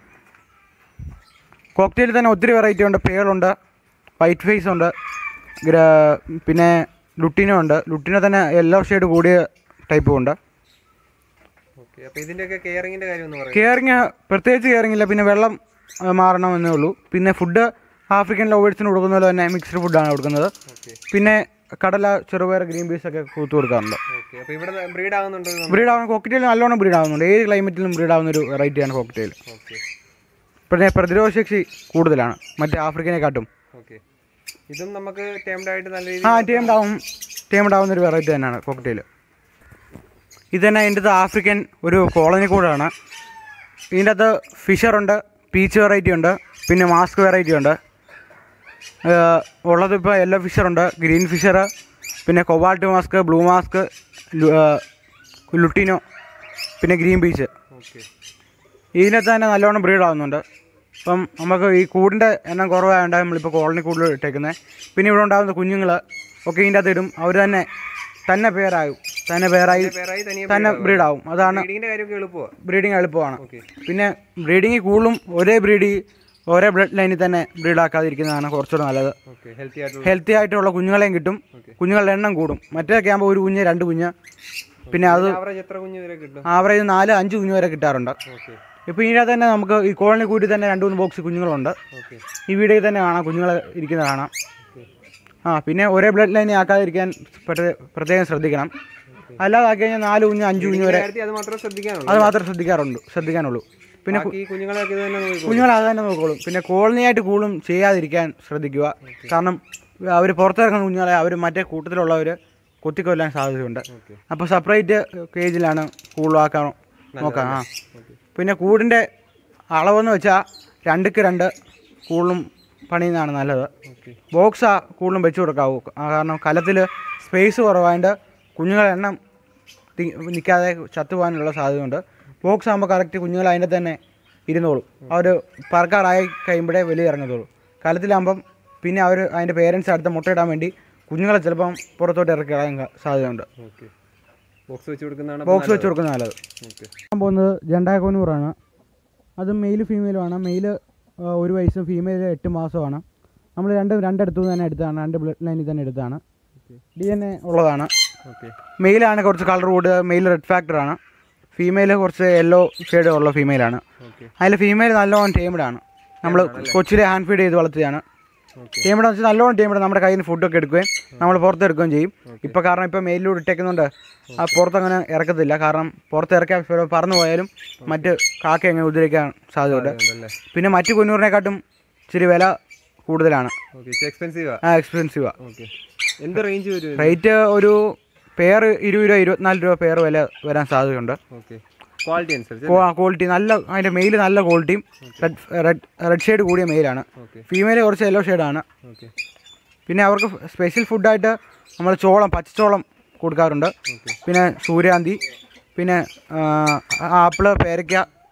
കോക്ടെയിൽ തന്നെ ഒത്തിരി വെറൈറ്റി ഉണ്ട് പേളുണ്ട് വൈറ്റ് ഫേസ് ഉണ്ട് ഗ്ര- പിന്നെ ലുട്ടിനോ ഉണ്ട് ലുട്ടിനോ തന്നെ യെല്ലോ ഷെയ്ഡ് കൂടിയ ടൈപ്പും ഉണ്ട് ഓക്കെ അപ്പോൾ ഇതിൻ്റെയൊക്കെ കെയറിങ്ങിൻ്റെ കാര്യം ഒന്ന് പറയാം കെയറിങ് പ്രത്യേകിച്ച് കെയറിങ് ഇല്ല പിന്നെ വെള്ളം ആ, മാറണമെന്നേ ഉള്ളൂ പിന്നെ ഫുഡ് ആഫ്രിക്കൻ ലോവേഴ്സിന് കൊടുക്കുന്ന പോലെ തന്നെ മിക്സ്ഡ് ഫുഡാണ് കൊടുക്കുന്നത് ഓക്കെ പിന്നെ കടല ചെറുപയർ ഗ്രീൻ പീസ് ഒക്കെ കൂത്തു കൊടുക്കാറുണ്ട് ഓക്കെ അപ്പോൾ ഇവിടെ ബ്രീഡ് ആകുന്നുണ്ടോ ഇത് ബ്രീഡ് ആവുന്ന കോക്ടെയിൽ നല്ലോണം ബ്രീഡ് ആവുന്നുണ്ട് ഏത് ക്ലൈമറ്റിലും ബ്രീഡ് ആവുന്ന ഒരു വെറൈറ്റിയാണ് കോക്ടെയിൽ ഓക്കെ പിന്നെ പ്രതിരോധ ശക്തി കൂടുതലാണ് മറ്റേ ആഫ്രിക്കനെക്കാട്ടും ഓക്കെ ഇതും നമുക്ക് ടേംഡ് ആയിട്ട് നല്ല ആ രീതിയിൽ ടീം ഡാവും ടീം ഡാവുന്ന ഒരു വെറൈറ്റി തന്നെയാണ് കോക്ടെയിൽ ഇത് തന്നെ അതിൻ്റെ അകത്ത് ആഫ്രിക്കൻ ഒരു കോളനി കൂടാണ് ഇതിൻ്റെ അകത്ത് ഫിഷറുണ്ട് പീച്ച് വെറൈറ്റി ഉണ്ട് പിന്നെ മാസ്ക് വെറൈറ്റി ഉണ്ട് ഏഹ് ഉള്ളത് ഇപ്പോൾ യെല്ലോ ഫിഷറുണ്ട് ഗ്രീൻ ഫിഷർ പിന്നെ cobalt mask blue mask lutino പിന്നെ ഗ്രീൻ ബീച്ച് ഓക്കെ ഇതിനകത്ത് തന്നെ നല്ലോണം ബ്രീഡ് ആവുന്നുണ്ട് ഇപ്പം നമുക്ക് ഈ കൂടിൻ്റെ എണ്ണം കുറവായതുകൊണ്ട് നമ്മളിപ്പോൾ കോളനി കൂടുതൽ ഇട്ടേക്കുന്നത് പിന്നെ ഇവിടെ ഉണ്ടാകുന്ന കുഞ്ഞുങ്ങൾ ഒക്കെ ഇതിൻ്റെ അകത്ത് ഇടും അവർ തന്നെ തന്നെ പേരാകും തന്നെ പേരായി പേരായി തനിയെ തന്നെ ബ്രീഡാവും അതാണ് ബ്രീഡിങ്ങിൻ്റെ കാര്യമൊക്കെ എളുപ്പമാണ് ബ്രീഡിങ് എളുപ്പമാണ് ഓക്കെ പിന്നെ ബ്രീഡിങ് കൂടുതലും ഒരേ ബ്രീഡ് ഒരേ ബ്ലഡ് ലൈനിൽ തന്നെ ബ്രീഡാക്കാതിരിക്കുന്നതാണ് കുറച്ചുകൂടെ നല്ലത് ഓക്കെ ഹെൽത്തി ആയിട്ടുള്ള ഹെൽത്തി ആയിട്ടുള്ള കുഞ്ഞുങ്ങളെയും കിട്ടും ഓക്കെ കുഞ്ഞുങ്ങളുടെ എണ്ണം കൂടും മറ്റേതൊക്കെ ആകുമ്പോൾ ഒരു കുഞ്ഞ് രണ്ട് കുഞ്ഞ് പിന്നെ അത് ആവറേജ് എത്ര കുഞ്ഞ് വരെ കിട്ടും ആവറേജ് നാല് അഞ്ച് കുഞ്ഞ് വരെ കിട്ടാറുണ്ട് ഓക്കെ ഇപ്പോൾ ഇതിനകത്ത് തന്നെ നമുക്ക് ഈ കോളനി കൂട്ടി തന്നെ രണ്ട് മൂന്ന് ബോക്സ് കുഞ്ഞുങ്ങളുണ്ട് ഓക്കെ ഈ വീഡിയോയിൽ തന്നെ കാണാം കുഞ്ഞുങ്ങൾ ഇരിക്കുന്നത് കാണാം ആ പിന്നെ ഒരേ ബ്ലഡ് ലൈൻ ആക്കാതിരിക്കാൻ പ്രത്യേക- പ്രത്യേകം ശ്രദ്ധിക്കണം അല്ലാതെ ആക്കി കഴിഞ്ഞാൽ നാല് കുഞ്ഞ് അഞ്ച് കുഞ്ഞ് വരെ കാര്യത്തിൽ അത് മാത്രമേ ശ്രദ്ധിക്കാനുള്ളൂ അത് മാത്രമേ ശ്രദ്ധിക്കാറുള്ളൂ ശ്രദ്ധിക്കാനുള്ളൂ പിന്നെ ബാക്കി കുഞ്ഞുങ്ങളെയൊക്കെ ഇത് തന്നെ നോക്കിക്കോളും കുഞ്ഞുങ്ങൾ അത് തന്നെ നോക്കോളും പിന്നെ കോളനിയായിട്ട് കൂടുതലും ചെയ്യാതിരിക്കാൻ ശ്രദ്ധിക്കുക കാരണം അവർ പുറത്തിറങ്ങുന്ന കുഞ്ഞുങ്ങളെ അവർ മറ്റേ കൂട്ടത്തിലുള്ളവർ കൊത്തിക്കൊല്ലാൻ സാധ്യതയുണ്ട് ഓക്കെ അപ്പോൾ സെപ്പറേറ്റ് കേജിലാണ് കൂടുതലാക്കാൻ നോക്കാം ആ പിന്നെ കൂടിൻ്റെ അളവെന്ന് വെച്ചാൽ രണ്ടുക്ക് രണ്ട് കൂടുതലും പണിയുന്നതാണ് നല്ലത് ഓക്കെ ബോക്സാ കൂടുതലും വെച്ച് കൊടുക്കാവൂ ആ കാരണം കലത്തിൽ സ്പേസ് കുറവായതുകൊണ്ട് കുഞ്ഞുങ്ങളെ എണ്ണം തി- നിൽക്കാതെ ചത്തുപോകാനുള്ള സാധ്യതയുണ്ട് ബോക്സ് ആകുമ്പോൾ കറക്റ്റ് കുഞ്ഞുങ്ങൾ അതിൻ്റെ തന്നെ ഇരുന്നോളും അവർ പറക്കാറായി കഴിയുമ്പോഴേ വെളിയിൽ ഇറങ്ങത്തുള്ളൂ കലത്തിലാകുമ്പം പിന്നെ അവർ അതിൻ്റെ പേരൻസ് അടുത്ത മുട്ടയിടാൻ വേണ്ടി കുഞ്ഞുങ്ങളെ ചിലപ്പം പുറത്തോട്ട് ഇറക്കി കളയാൻ ക- സാധ്യതയുണ്ട് ഓക്കെ ബോക്സ് വെച്ച് കൊടുക്കുന്നതാണ് ബോക്സ് വെച്ച് കൊടുക്കുന്നത് നല്ലത് ഓക്കെ ഞാൻ പോകുന്നത് ജണ്ടാക്കോനൂറാണ് അത് മെയിൽ ഫീമെയിലുമാണ് മെയിൽ ഒരു വയസ്സും ഫീമെയിൽ എട്ട് മാസമാണ് നമ്മൾ രണ്ടും രണ്ടിടത്തു നിന്ന് തന്നെ എടുത്തതാണ് രണ്ട് ബ്ലഡ് ലൈനിൽ തന്നെ എടുത്താണ് ഡി എൻ എ ഉള്ളതാണ് ഓക്കെ മെയിലാണ് കുറച്ച് കളർ കൂടുതൽ മെയിൽ റെഡ് ഫാക്ടറാണ് ഫീമെയിൽ കുറച്ച് യെല്ലോ ഷെയ്ഡ് ഉള്ള ഫീമെയിലാണ് ഓക്കെ അതിൽ ഫീമെയിൽ നല്ലോണം ടേംഡാണ് നമ്മൾ കൊച്ചിലെ ഹാൻഡ് ഫീഡ് ചെയ്ത് വളർത്തിയതാണ് ഓക്കെ ടീമിടെ വെച്ചാൽ നല്ലോണം ടീമിടെ നമ്മുടെ കയ്യിൽ നിന്ന് ഫുഡൊക്കെ എടുക്കുകയും നമ്മൾ പുറത്തെടുക്കുകയും ചെയ്യും ഇപ്പോൾ കാരണം ഇപ്പോൾ മെയിലിലൂടെ ഇട്ടേക്കുന്നുണ്ട് ആ പുറത്തങ്ങനെ ഇറക്കത്തില്ല കാരണം പുറത്ത് ഇറക്കാൻ ചിലപ്പോൾ പറന്നു പോയാലും മറ്റ് കാക്ക അങ്ങനെ ഉദ്രവിക്കാൻ സാധ്യതയുണ്ട് ഉണ്ടല്ലേ പിന്നെ മറ്റ് കുഞ്ഞൂറിനെക്കാട്ടും ഇച്ചിരി വില കൂടുതലാണ് ഓക്കെ എക്സ്പെൻസീവാ ആ എക്സ്പെൻസീവാണ് ഓക്കെ എന്ത് റേഞ്ച് വരും ഇത്? റേറ്റ് ഒരു പെയർ ഇരുപത് രൂപ ഇരുപത്തിനാല് രൂപ പെയർ വില വരാൻ സാധ്യതയുണ്ട് ഓക്കെ ക്വാളിറ്റി അനുസരിച്ച് ക്വാളിറ്റി നല്ല അതിൻ്റെ മെയിൽ നല്ല ക്വാളിറ്റിയും റെഡ് റെഡ് റെഡ് ഷെയ്ഡ് കൂടിയ മെയിലാണ് ഓക്കെ ഫീമെയിൽ കുറച്ച് യെല്ലോ ഷെയ്ഡാണ് ഓക്കെ പിന്നെ അവർക്ക് സ്പെഷ്യൽ ഫുഡായിട്ട് നമ്മൾ ചോളം പച്ചച്ചോളം കൊടുക്കാറുണ്ട് ഓക്കെ പിന്നെ സൂര്യാന്തി പിന്നെ ആ, ആപ്പിള് പേരയ്ക്ക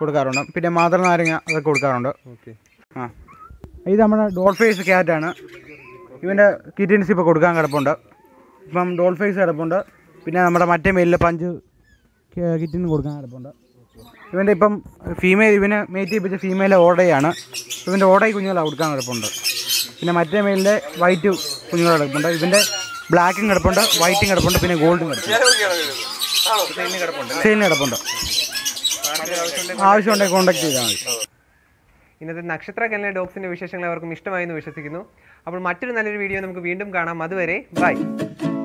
കൊടുക്കാറുണ്ട് പിന്നെ മാതൃ നാരങ്ങ അതൊക്കെ കൊടുക്കാറുണ്ട് ഓക്കെ ആ ഇത് നമ്മുടെ ഡോൾ ഫേസ് ക്യാറ്റാണ് ഇവൻ്റെ കിറ്റൻസ് ഇപ്പോൾ കൊടുക്കാൻ കിടപ്പുണ്ട് ഇപ്പം ഡോൾ ഫേസ് കിടപ്പുണ്ട് പിന്നെ നമ്മുടെ മറ്റേ മെയിലിൽ പഞ്ച് കിറ്റിന് കൊടുക്കാൻ കിടപ്പുണ്ട് ഇവൻ്റെ ഇപ്പം ഫീമെയിൽ ഇവന് മേറ്റ് ചെയ്യിപ്പിച്ച ഫീമെയിലെ ഓടയാണ് ഇവൻ്റെ ഓടയി കുഞ്ഞുങ്ങളെ കൊടുക്കാൻ കിടപ്പുണ്ട് പിന്നെ മറ്റേ മെയിലിലെ വൈറ്റ് കുഞ്ഞുങ്ങൾ കിടപ്പുണ്ട് ഇവൻ്റെ ബ്ലാക്കും കിടപ്പുണ്ട് വൈറ്റും കിടപ്പുണ്ട് പിന്നെ ഗോൾഡും കിടപ്പുണ്ട് സെയിലിന് കിടപ്പുണ്ട് ആവശ്യമുണ്ടെങ്കിൽ കോൺടാക്ട് ചെയ്താൽ മതി ഇന്നത്തെ നക്ഷത്ര കനലിലെ ഡോഗ്സിന്റെ വിശേഷങ്ങൾ അവർക്കും ഇഷ്ടമായി എന്ന് വിശ്വസിക്കുന്നു അപ്പോൾ മറ്റൊരു നല്ലൊരു വീഡിയോ നമുക്ക് വീണ്ടും കാണാം അതുവരെ ബൈ